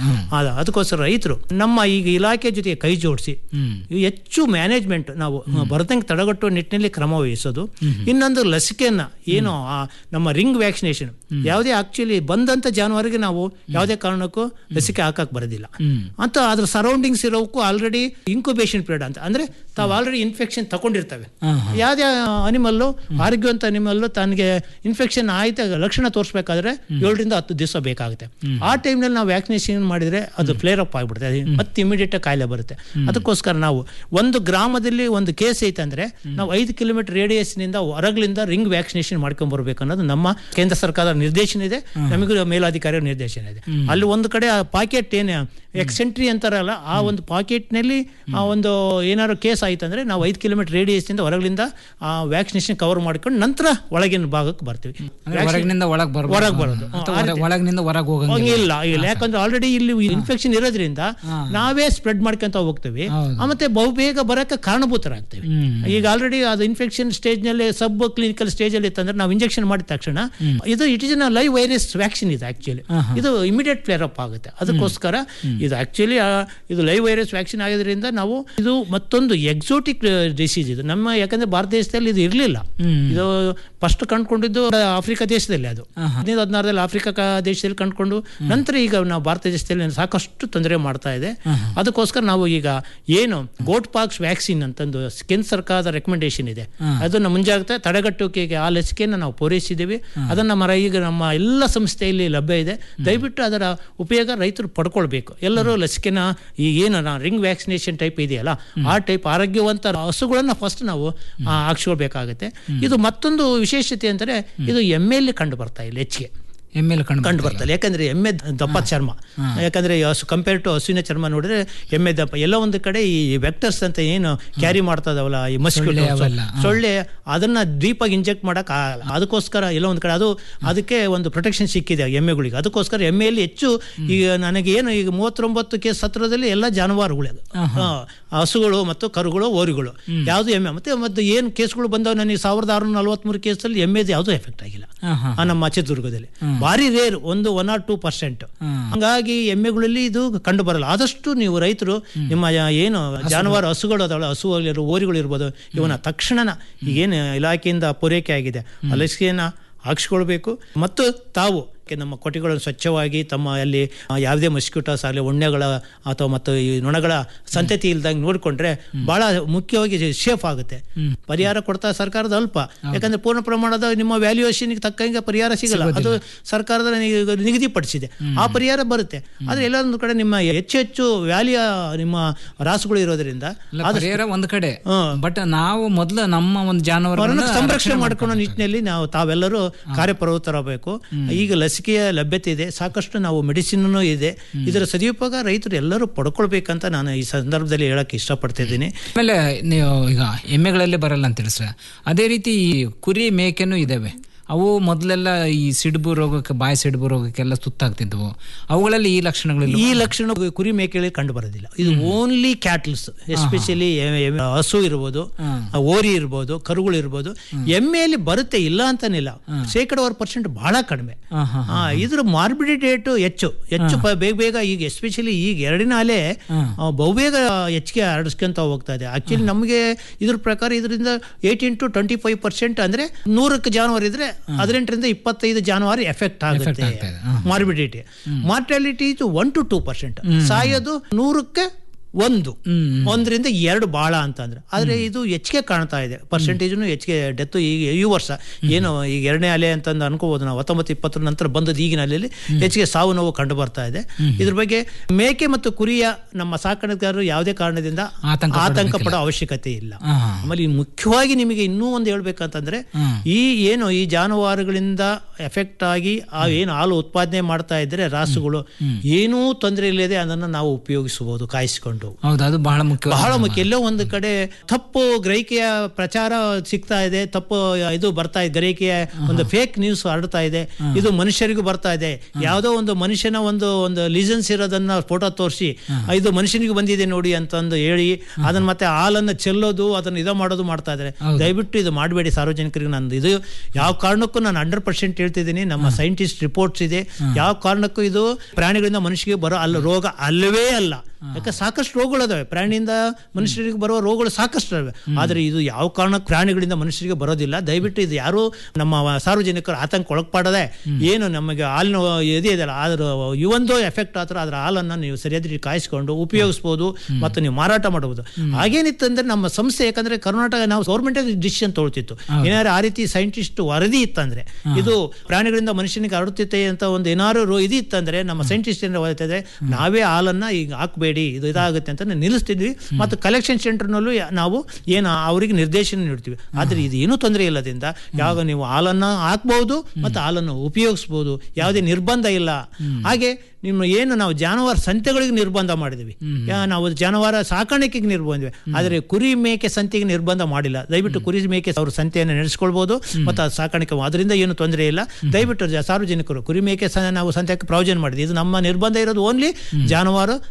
ಅದ ಅದಕ್ಕೋಸ್ಕರ ರೈತರು ನಮ್ಮ ಈಗ ಇಲಾಖೆ ಜೊತೆಗೆ ಕೈ ಜೋಡಿಸಿ ಹೆಚ್ಚು ಮ್ಯಾನೇಜ್ಮೆಂಟ್ ನಾವು ಬರದಂಗೆ ತಡೆಗಟ್ಟುವ ನಿಟ್ಟಿನಲ್ಲಿ ಕ್ರಮ ವಹಿಸೋದು ಇನ್ನೊಂದು ಲಸಿಕೆಯನ್ನ ಏನು ಆ ನಮ್ಮ ರಿಂಗ್ ವ್ಯಾಕ್ಸಿನೇಷನ್ ಯಾವುದೇ ಆಕ್ಚುಲಿ ಬಂದಂತ ಜಾನುವಾರಿಗೆ ನಾವು ಯಾವುದೇ ಕಾರಣಕ್ಕೂ ಲಸಿಕೆ ಹಾಕಕ್ ಬರೋದಿಲ್ಲ ಅಂತ ಅದ್ರ ಸರೌಂಡಿಂಗ್ಸ್ ಇರೋಕ್ಕೂ ಆಲ್ರೆಡಿ ಇನ್ಕ್ಯುಬೇಷನ್ ಪೀರಿಯಡ್ ಅಂತ ಅಂದ್ರೆ ತಾವು ಆಲ್ರೆಡಿ ಇನ್ಫೆಕ್ಷನ್ ತಗೊಂಡಿರ್ತವೆ ಯಾವುದೇ ಅನಿಮಲ್ಲು ಆರೋಗ್ಯವಂತ ಅನಿಮಲ್ಲು ತನಗೆ ಇನ್ಫೆಕ್ಷನ್ ಆಯ್ತು ಲಕ್ಷಣ ತೋರಿಸ್ಬೇಕಾದ್ರೆ ಏಳರಿಂದ ಹತ್ತು ದಿವಸ ಬೇಕಾಗುತ್ತೆ ಆ ಟೈಮ್ನಲ್ಲಿ ನಾವು ವ್ಯಾಕ್ಸಿನೇಷನ್ ಮಾಡಿದ್ರೆ ಅದು ಫ್ಲೇರ್ ಅಪ್ ಆಗಿಬಿಡುತ್ತೆ ಅದು ಮತ್ತೆ ಇಮಿಡಿಯೇಟ್ ಕಾಯಿಲೆ ಬರುತ್ತೆ ಅದಕ್ಕೋಸ್ಕರ ನಾವು ಒಂದು ಗ್ರಾಮದಲ್ಲಿ ಒಂದು ಕೇಸ್ ಐತೆ ಅಂದ್ರೆ ನಾವು ಐದು ಕಿಲೋಮೀಟರ್ ರೇಡಿಯಸ್ ನಿಂದ ಹೊರಗಳಿಂದ ರಿಂಗ್ ವ್ಯಾಕ್ಸಿನೇಷನ್ ಮಾಡ್ಕೊಂಡ್ ಬರ್ಬೇಕು ಅನ್ನೋದು ನಮ್ಮ ಕೇಂದ್ರ ಸರ್ಕಾರದ ನಿರ್ದೇಶನ ಇದೆ ನಮಗೂ ಮೇಲಾಧಿಕಾರಿಗಳ ನಿರ್ದೇಶನ ಇದೆ ಅಲ್ಲಿ ಒಂದು ಕಡೆ ಆ ಪಾಕೆಟ್ ಏನು ಎಕ್ಸೆಂಟ್ರಿ ಅಂತಾರಲ್ಲ ಆ ಒಂದು ಪಾಕೆಟ್ ನಲ್ಲಿ ಆ ಒಂದು ಏನಾದ್ರು ಕೇಸ್ ಆಯ್ತು ಅಂದ್ರೆ ನಾವು ಐದು ಕಿಲೋಮೀಟರ್ ರೇಡಿಯಸ್ ನಿಂದ ಹೊರಗಳಿಂದ ಆ ವ್ಯಾಕ್ಸಿನೇಷನ್ ಕವರ್ ಮಾಡ್ಕೊಂಡು ನಂತರ ಒಳಗಿನ ಭಾಗಕ್ಕೆ ಬರ್ತೀವಿ ಅಂದ್ರೆ ಹೊರಗಿನಿಂದ ಒಳಗ್ ಬರ್ಬೋದು. ಹೊರಗೆ ಬರೋದು ಅಥವಾ ಆ ರೀತಿ. ಒಳಗಿನಿಂದ ಹೊರಗೆ ಹೋಗಂಗಿಲ್ಲ. ಇಲ್ಲ ಇಲ್ಲ ಯಾಕಂದ್ರೆ ಆಲ್ರೆಡಿ ಇಲ್ಲಿ ಇನ್ಫೆಕ್ಷನ್ ಇರೋದ್ರಿಂದ ನಾವೇ ಸ್ಪ್ರೆಡ್ ಮಾಡ್ಕೊಂತ ಹೋಗ್ತೀವಿ ಆ ಮತ್ತೆ ಬಹುಬೇಗ ಬರಕ್ಕೆ ಕಾರಣಭೂತರಾಗ್ತೇವೆ ಈಗ ಆಲ್ರೆಡಿ ಅದು ಇನ್ಫೆಕ್ಷನ್ ಸ್ಟೇಜ್ನಲ್ಲಿ ಸಬ್ ಕ್ಲಿನಿಕಲ್ ಸ್ಟೇಜಲ್ಲಿ ಇತ್ತಂದ್ರೆ ನಾವು ಇಂಜೆಕ್ಷನ್ ಮಾಡಿದ ತಕ್ಷಣ ಇದು it is a live virus vaccine ಇದೆ ಆಕ್ಚುಲಿ ಇದು ಇಮಿಡಿಯೇಟ್ ಫ್ಲೇರ್ ಅಪ್ ಆಗುತ್ತೆ ಅದಕ್ಕೋಸ್ಕರ ಇದು ಆಕ್ಚುಲಿ ಇದು ಲೈವ್ ವೈರಸ್ ವ್ಯಾಕ್ಸಿನ್ ಆಗಿದ್ರಿಂದ ನಾವು ಇದು ಮತ್ತೊಂದು ಎಕ್ಸೋಟಿಕ್ ಡಿಸೀಸ್ ಇದು ನಮ್ಮ ಯಾಕಂದ್ರೆ ಭಾರತ ದೇಶದಲ್ಲಿ ಇದು ಇರಲಿಲ್ಲ ಇದು ಫಸ್ಟ್ ಕಂಡುಕೊಂಡಿದ್ದು ಆಫ್ರಿಕಾ ದೇಶದಲ್ಲಿ ಅದು ಹದಿನೈದು ಹದಿನಾರರಲ್ಲಿ ಆಫ್ರಿಕಾ ಕ- ದೇಶದಲ್ಲಿ ಕಂಡುಕೊಂಡು ನಂತರ ಈಗ ನಾವು ಭಾರತ ದೇಶದಲ್ಲಿ ಸಾಕಷ್ಟು ತೊಂದರೆ ಮಾಡ್ತಾ ಇದೆ ಅದಕ್ಕೋಸ್ಕರ ನಾವು ಈಗ ಏನು ಗೋಟ್ ಪಾಕ್ಸ್ ವ್ಯಾಕ್ಸಿನ್ ಅಂತಂದು ಕೇಂದ್ರ ಸರ್ಕಾರದ ರೆಕಮೆಂಡೇಶನ್ ಇದೆ ಅದನ್ನ ಮುಂಜಾಗ್ರತೆ ತಡೆಗಟ್ಟುವಿಕೆ ಆ ಲಸಿಕೆಯನ್ನು ನಾವು ಪೂರೈಸಿದ್ದೀವಿ ಅದನ್ನ ಮರ ಈಗ ನಮ್ಮ ಎಲ್ಲ ಸಂಸ್ಥೆಯಲ್ಲಿ ಲಭ್ಯ ಇದೆ ದಯವಿಟ್ಟು ಅದರ ಉಪಯೋಗ ರೈತರು ಪಡ್ಕೊಳ್ಬೇಕು ಎಲ್ಲರೂ ಲಸಿಕೆನ ಈ ಏನು ರಿಂಗ್ ವ್ಯಾಕ್ಸಿನೇಷನ್ ಟೈಪ್ ಇದೆಯಲ್ಲ ಆ ಟೈಪ್ ಆರೋಗ್ಯವಂತ ಹಸುಗಳನ್ನ ಫಸ್ಟ್ ನಾವು ಆ, ಹಾಕ್ಸ್ಕೊಳ್ಬೇಕಾಗತ್ತೆ ಇದು ಮತ್ತೊಂದು ವಿಶೇಷತೆ ಅಂದರೆ ಇದು ಎಮ್ಮೆಯಲ್ಲಿ ಕಂಡು ಬರ್ತಾ ಇಲ್ಲ ಹೆಚ್ಚಿಗೆ ಎಮ್ಮೆಲ್ ಕಂಡು ಕಂಡು ಬರ್ತಲ್ಲ ಯಾಕಂದ್ರೆ ಎಮ್ಮೆ ದಪ್ಪ ಚರ್ಮ ಯಾಕಂದ್ರೆ ಈ ಹಸು ಕಂಪೇರ್ ಟು ಹಸುವಿನ ಚರ್ಮ ನೋಡಿದ್ರೆ ಎಮ್ಮೆ ದಪ್ಪ ಎಲ್ಲ ಒಂದು ಕಡೆ ಈ ವೆಕ್ಟರ್ಸ್ ಅಂತ ಏನು ಕ್ಯಾರಿ ಮಾಡ್ತಾ ಇದಾವಲ್ಲ ಈ ಮಸ್ಕಿಟೋ ಸೊಳ್ಳೆ ಅವೆಲ್ಲ, ಹಾ. ಸೊಳ್ಳೆ ಅದನ್ನ ಡೀಪಾಗಿ ಇಂಜೆಕ್ಟ್ ಮಾಡಕ್ ಆಗಲ್ಲ ಅದಕ್ಕೋಸ್ಕರ ಎಲ್ಲ ಒಂದು ಕಡೆ ಅದು ಅದಕ್ಕೆ ಒಂದು ಪ್ರೊಟೆಕ್ಷನ್ ಸಿಕ್ಕಿದೆ ಎಮ್ಮೆಗಳಿಗೆ ಅದಕ್ಕೋಸ್ಕರ ಎಮ್ಮೆಯಲ್ಲಿ ಹೆಚ್ಚು ಈಗ ನನಗೆ ಏನು ಈಗ ಮೂವತ್ತೊಂಬತ್ತು ಕೇಸ್ ಹತ್ರದಲ್ಲಿ ಎಲ್ಲ ಜಾನುವಾರುಗಳೇ ಅದು. ಹಾ, ಹಸುಗಳು ಮತ್ತು ಕರುಗಳು ಓರಿಗಳು ಯಾವುದು ಎಮ್ಮೆ ಮತ್ತೆ ಮತ್ತೆ ಏನು ಕೇಸ್ಗಳು ಬಂದವು ನನಗೆ ಸಾವಿರದ ಆರುನೂರ ನಲವತ್ಮೂರು ಕೇಸಲ್ಲಿ ಎಮ್ಮೆದು ಯಾವುದೂ ಎಫೆಕ್ಟ್ ಆಗಿಲ್ಲ ಆ ನಮ್ಮ ಚಿತ್ರದುರ್ಗದಲ್ಲಿ ಭಾರಿ ರೇರ್ ಒಂದು ಒನ್ ಆರ್ ಟೂ ಪರ್ಸೆಂಟ್ ಹಂಗಾಗಿ ಎಮ್ಮೆಗಳಲ್ಲಿ ಇದು ಕಂಡು ಬರಲ್ಲ ಆದಷ್ಟು ನೀವು ರೈತರು ನಿಮ್ಮ ಯಾ- ಏನು ಜಾನುವಾರು ಹಸುಗಳು ಅದಾವಲ್ಲ ಹಸು ಆಗಿರೋ ಓರಿಗಳು ಇರ್ಬೋದು ಇವನ್ನ ತಕ್ಷಣ ಈಗೇನು ಇಲಾಖೆಯಿಂದ ಪೂರೈಕೆ ಆಗಿದೆ ಆ ಲಸಿಕೆಯನ್ನ ಹಾಕ್ಸ್ಕೊಳ್ಬೇಕು ಮತ್ತು ತಾವು ಕೆ- ನಮ್ಮ ಕೊಟ್ಟಿಗಳನ್ನು ಸ್ವಚ್ಛವಾಗಿ ತಮ್ಮ ಅಲ್ಲಿ ಆ, ಯಾವುದೇ ಮಸ್ಕಿಟೋಸ್ ಆಗಲಿ ಉಣ್ಣೆಗಳ ಅಥವಾ ಮತ್ತು ಈ ನೊಣಗಳ ಸಂತತಿ ಇಲ್ದಂಗೆ ನೋಡಿಕೊಂಡ್ರೆ ಬಹಳ ಮುಖ್ಯವಾಗಿ ಸೇಫ್ ಆಗುತ್ತೆ ಪರಿಹಾರ ಕೊಡ್ತಾ ಸರ್ಕಾರದ ಅಲ್ಪ ಯಾಕಂದ್ರೆ ಪೂರ್ಣ ಪ್ರಮಾಣದ ನಿಮ್ಮ ವ್ಯಾಲ್ಯೂಯೇಷನ್ಗೆ ತಕ್ಕಂಗೆ ಪರಿಹಾರ ಸಿಗಲ್ಲ ಅದು ಸರ್ಕಾರದ ನಿ- ನಿಗದಿಪಡಿಸಿದೆ ಆ ಪರಿಹಾರ ಬರುತ್ತೆ ಆದ್ರೆ ಎಲ್ಲ ಒಂದು ಕಡೆ ನಿಮ್ಮ ಹೆಚ್ಚು ಹೆಚ್ಚು ವ್ಯಾಲಿಯ ನಿಮ್ಮ ರಾಸುಗಳು ಇರೋದ್ರಿಂದ ಅಲ್ಲ, ಆದಷ್ಟು- ಪರಿಹಾರ ಒಂದ್ ಕಡೆ ಬಟ್ ನಾವು ಮೊದಲು ನಮ್ಮ ಒಂದು ಜಾನುವಾರು ಅವರನ್ನು ಸಂರಕ್ಷಣೆ ಮಾಡ್ಕೊಳ್ಳೋ ನಿಟ್ಟಿನಲ್ಲಿ ನಾವು ತಾವೆಲ್ಲರೂ ಕಾರ್ಯಪ್ರವೃತ್ತರಾಗಬೇಕು ಈಗ ಲಸಿಕೆಯ ಲಭ್ಯತೆ ಇದೆ ಸಾಕಷ್ಟು ನಾವು ಮೆಡಿಸಿನ್ ಇದೆ ಇದರ ಸದುಪಯೋಗ ರೈತರು ಎಲ್ಲರೂ ಪಡ್ಕೊಳ್ಬೇಕಂತ ನಾನು ಈ ಸಂದರ್ಭದಲ್ಲಿ ಹೇಳಕ್ಕೆ ಇಷ್ಟಪಡ್ತಾ ಇದ್ದೀನಿ ಆಮೇಲೆ ನೀವು ಈಗ ಎಮ್ಮೆಗಳಲ್ಲಿ ಬರಲ್ಲ ಅಂತ ತಿಳಿಸ್ರ ಅದೇ ರೀತಿ ಈ ಕುರಿ ಮೇಕೆನೂ ಇದಾವೆ ಅವು ಮೊದಲೆಲ್ಲ ಈ ಸಿಡುಬು ರೋಗಕ್ಕೆ ಬಾಯಿ ಸಿಡುಬು ರೋಗಕ್ಕೆಲ್ಲ ತುತ್ತಾಗ್ತಿದ್ವು ಅವುಗಳಲ್ಲಿ ಈ ಲಕ್ಷಣಗಳಿಲ್ಲ ಈ ಲಕ್ಷಣ ಕುರಿ ಮೇಕೆಗಳಿಗೆ ಕಂಡು ಬರೋದಿಲ್ಲ ಇದು ಓನ್ಲಿ ಕ್ಯಾಟಲ್ಸ್ ಎಸ್ಪೆಷಲಿ ಹಸು ಇರ್ಬೋದು ಓರಿ ಇರ್ಬೋದು ಕರುಗಳು ಇರ್ಬೋದು ಎಮ್ಮೆಯಲ್ಲಿ ಬರುತ್ತೆ ಇಲ್ಲ ಅಂತಾನಿಲ್ಲ ಶೇಕಡವಾರು ಪರ್ಸೆಂಟ್ ಬಹಳ ಕಡಿಮೆ ಆ, ಇದ್ರ ಮಾರ್ಬಿಡಿ ಡೇಟ್ ಹೆಚ್ಚು ಹೆಚ್ಚು ಪ- ಬೇಗ ಬೇಗ ಈಗ ಎಸ್ಪೆಷಲಿ ಈಗ ಎರಡಿನ ಅಲೆ ಆ, ಬಹುಬೇಗ ಹೆಚ್ಚಿಗೆ ಹರಡಿಸ್ಕೊಂತ ಹೋಗ್ತಾ ಇದೆ ಆಕ್ಚುಲಿ ನಮಗೆ ಇದ್ರ ಪ್ರಕಾರ ಇದರಿಂದ eighteen to twenty five percent ಅಂದ್ರೆ ನೂರಕ್ಕೆ ಜಾನುವಾರು ಇದ್ರೆ ಹದಿನೆಂಟರಿಂದ ಇಪ್ಪತ್ತೈದು ಜಾನುವಾರು ಎಫೆಕ್ಟ್ ಆಗುತ್ತೆ ಮಾರ್ಬಿಡಿಟಿ ಮಾರ್ಟಾಲಿಟಿ ಇದು ಒನ್ ಟು ಟೂ ಪರ್ಸೆಂಟ್ ಸಾಯೋದು ನೂರಕ್ಕೆ ಒಂದು ಒಂದರಿಂದ ಎರಡು ಬಾಳ ಅಂತ ಅಂದ್ರೆ ಆದ್ರೆ ಇದು ಹೆಚ್ಚಿಗೆ ಕಾಣ್ತಾ ಇದೆ ಪರ್ಸೆಂಟೇಜ್ನು ಹೆಚ್ಚಿಗೆ ಡೆತ್ ಈಗ ಈ ವರ್ಷ ಏನು ಈಗ ಎರಡನೇ ಅಲೆ ಅಂತಂದು ಅನ್ಕೋಬಹುದು ನಾವು ಹತ್ತೊಂಬತ್ತು ಇಪ್ಪತ್ತರ ನಂತರ ಬಂದದ್ದು ಈಗಿನ ಅಲೆಯಲ್ಲಿ ಹೆಚ್ಚಿಗೆ ಸಾವು ನೋವು ಕಂಡು ಬರ್ತಾ ಇದೆ ಇದ್ರ ಬಗ್ಗೆ ಮೇಕೆ ಮತ್ತು ಕುರಿಯ ನಮ್ಮ ಸಾಕಾಣಿಕೆಗಾರರು ಯಾವುದೇ ಕಾರಣದಿಂದ ಆತಂಕ ಆತಂಕ ಪಡಬೇಕಿಲ್ಲ. ಪಡೋ ಅವಶ್ಯಕತೆ ಇಲ್ಲ ಆಹಾ. ಆಮೇಲೆ ಈ ಮುಖ್ಯವಾಗಿ ನಿಮಗೆ ಇನ್ನೂ ಒಂದು ಹೇಳ್ಬೇಕಂತಂದ್ರೆ ಈ ಏನು ಈ ಜಾನುವಾರುಗಳಿಂದ ಎಫೆಕ್ಟ್ ಆಗಿ ಆ ಏನು ಹಾಲು ಉತ್ಪಾದನೆ ಮಾಡ್ತಾ ಇದ್ರೆ ರಾಸುಗಳು ಏನೂ ತೊಂದರೆ ಇಲ್ಲದೆ ಅದನ್ನು ನಾವು ಉಪಯೋಗಿಸಬಹುದು ಕಾಯಿಸಿಕೊಂಡು ಹೌದು ಅದು ಬಹಳ ಮುಖ್ಯ ಬಹಳ ಮುಖ್ಯ ಎಲ್ಲೋ ಒಂದು ಕಡೆ ತಪ್ಪು ಗ್ರಹಿಕೆಯ ಪ್ರಚಾರ ಸಿಗ್ತಾ ಇದೆ ತಪ್ಪು ಇದು ಬರ್ತಾ ಇದೆ ಗ್ರಹಿಕೆಯ ಒಂದು ಫೇಕ್ ನ್ಯೂಸ್ ಹರಡ್ತಾ ಇದೆ ಇದು ಮನುಷ್ಯರಿಗೂ ಬರ್ತಾ ಇದೆ ಯಾವುದೋ ಒಂದು ಮನುಷ್ಯನ ಒಂದು ಒಂದು ಲೀಸನ್ಸ್ ಇರೋದನ್ನ ಫೋಟೋ ತೋರಿಸಿ ಇದು ಮನುಷ್ಯನಿಗೆ ಬಂದಿದೆ ನೋಡಿ ಅಂತಂದು ಹೇಳಿ ಅದನ್ನ ಮತ್ತೆ ಹಾಲನ್ನ ಚೆಲ್ಲೋದು ಅದನ್ನ ಇದು ಮಾಡೋದು ಮಾಡ್ತಾ ಇದ್ದಾರೆ ದಯವಿಟ್ಟು ಇದು ಮಾಡಬೇಡಿ ಸಾರ್ವಜನಿಕರಿಗೆ ನಂದು ಇದು ಯಾವ ಕಾರಣಕ್ಕೂ ನಾನು ಹಂಡ್ರೆಡ್ ಪರ್ಸೆಂಟ್ ಹೇಳ್ತಿದ್ದೀನಿ ನಮ್ಮ ಸೈಂಟಿಸ್ಟ್ ರಿಪೋರ್ಟ್ಸ್ ಇದೆ ಯಾವ ಕಾರಣಕ್ಕೂ ಇದು ಪ್ರಾಣಿಗಳಿಂದ ಮನುಷ್ಯರಿಗೆ ಬರೋ ಅಲ್ಲ ರೋಗ ಅಲ್ಲವೇ ಅಲ್ಲ ಯಾಕೆ ಸಾಕಷ್ಟು ರೋಗಗಳಿದಾವೆ ಪ್ರಾಣಿಯಿಂದ ಮನುಷ್ಯರಿಗೆ ಬರುವ ರೋಗಗಳು ಸಾಕಷ್ಟು ಇದಾವೆ ಆದರೆ ಇದು ಯಾವ ಕಾರಣಕ್ಕೂ ಪ್ರಾಣಿಗಳಿಂದ ಮನುಷ್ಯರಿಗೆ ಬರೋದಿಲ್ಲ ದಯವಿಟ್ಟು ಇದು ಯಾರು ನಮ್ಮ ಸಾರ್ವಜನಿಕರು ಆತಂಕ ಒಳಪಡದೆ ಏನು ನಮಗೆ ಹಾಲಿನ ಇದೆ ಇದೆಯಲ್ಲ ಅದ್ರ ಇವೊಂದು ಎಫೆಕ್ಟ್ ಆದ್ರೆ ಅದರ ಹಾಲನ್ನು ನೀವು ಸರಿಯಾದ ರೀತಿ ಕಾಯಿಸ್ಕೊಂಡು ಉಪಯೋಗಿಸ್ಬೋದು ಮತ್ತು ನೀವು ಮಾರಾಟ ಮಾಡಬಹುದು ಹಾಗೇನಿತ್ತಂದ್ರೆ ನಮ್ಮ ಸಂಸ್ಥೆ ಯಾಕಂದ್ರೆ ಕರ್ನಾಟಕ ನಾವು ಗೌರ್ಮೆಂಟ್ ಡಿಸಿಷನ್ ತೊಗೊಳ್ತಿತ್ತು ಏನಾದ್ರು ಆ ರೀತಿ ಸೈಂಟಿಸ್ಟ್ ವರದಿ ಇತ್ತಂದ್ರೆ ಇದು ಪ್ರಾಣಿಗಳಿಂದ ಮನುಷ್ಯನಿಗೆ ಹರಡುತ್ತೆ ಅಂತ ಒಂದು ಏನಾದ್ರು ರೋ- ಇದು ಇತ್ತಂದ್ರೆ ನಮ್ಮ ಸೈಂಟಿಸ್ಟ್ ಏನಾರು ಹೇಳ್ತಿದ್ರೆ ನಾವೇ ಹಾಲನ್ನ ಈಗ ಹಾಕಬೇಡಿ ಇದು ಇದಾಗುತ್ತೆ ಅಂತ ನಿಲ್ಲಿಸ್ತಿದ್ವಿ ಮತ್ತು ಕಲೆಕ್ಷನ್ ಸೆಂಟರ್ನಲ್ಲೂ ಯಾ- ನಾವು ಏನು ಅವರಿಗೆ ನಿರ್ದೇಶನ ನೀಡ್ತೀವಿ ಆದ್ರೆ ಇದು ಏನೂ ತೊಂದರೆ ಇಲ್ಲದಿಂದ ಯಾವಾಗ ನೀವು ಹಾಲನ್ನ ಹಾಕ್ಬಹುದು ಮತ್ತು ಹಾಲನ್ನು ಉಪಯೋಗಿಸ್ಬೋದು ಯಾವುದೇ ನಿರ್ಬಂಧ ಇಲ್ಲ ಹಾಗೆ ನಿಮ್ಮ ಏನು ನಾವು ಜಾನುವಾರು ಸಂತೆಗಳಿಗೆ ನಿರ್ಬಂಧ ಮಾಡಿದ್ವಿ ಯಾ- ನಾವು ಜಾನುವಾರ ಸಾಕಾಣಿಕೆಗೆ ನಿರ್ಬಂಧ ಆದರೆ ಕುರಿ ಮೇಕೆ ಸಂತೆಗೆ ನಿರ್ಬಂಧ ಮಾಡಿಲ್ಲ ದಯವಿಟ್ಟು ಕುರಿ ಮೇಕೆ ಅವರು ಸಂತೆಯನ್ನು ನಡೆಸ್ಕೊಳ್ಬಹುದು ಮತ್ತು ಅದು ಸಾಕಾಣಿಕೆ ಅದರಿಂದ ಏನು ತೊಂದರೆ ಇಲ್ಲ ದಯವಿಟ್ಟು ಜ- ಸಾರ್ವಜನಿಕರು ಕುರಿ ಮೇಕೆ ಸ- ನಾವು ಸಂತೆಗೆ ಪ್ರಾವಿಜನ್ ಮಾಡಿದ್ವಿ ಇದು ನಮ್ಮ ನಿರ್ಬಂಧ ಇರೋದು ಓನ್ಲಿ ಜಾನುವಾರು ಸಂತೆ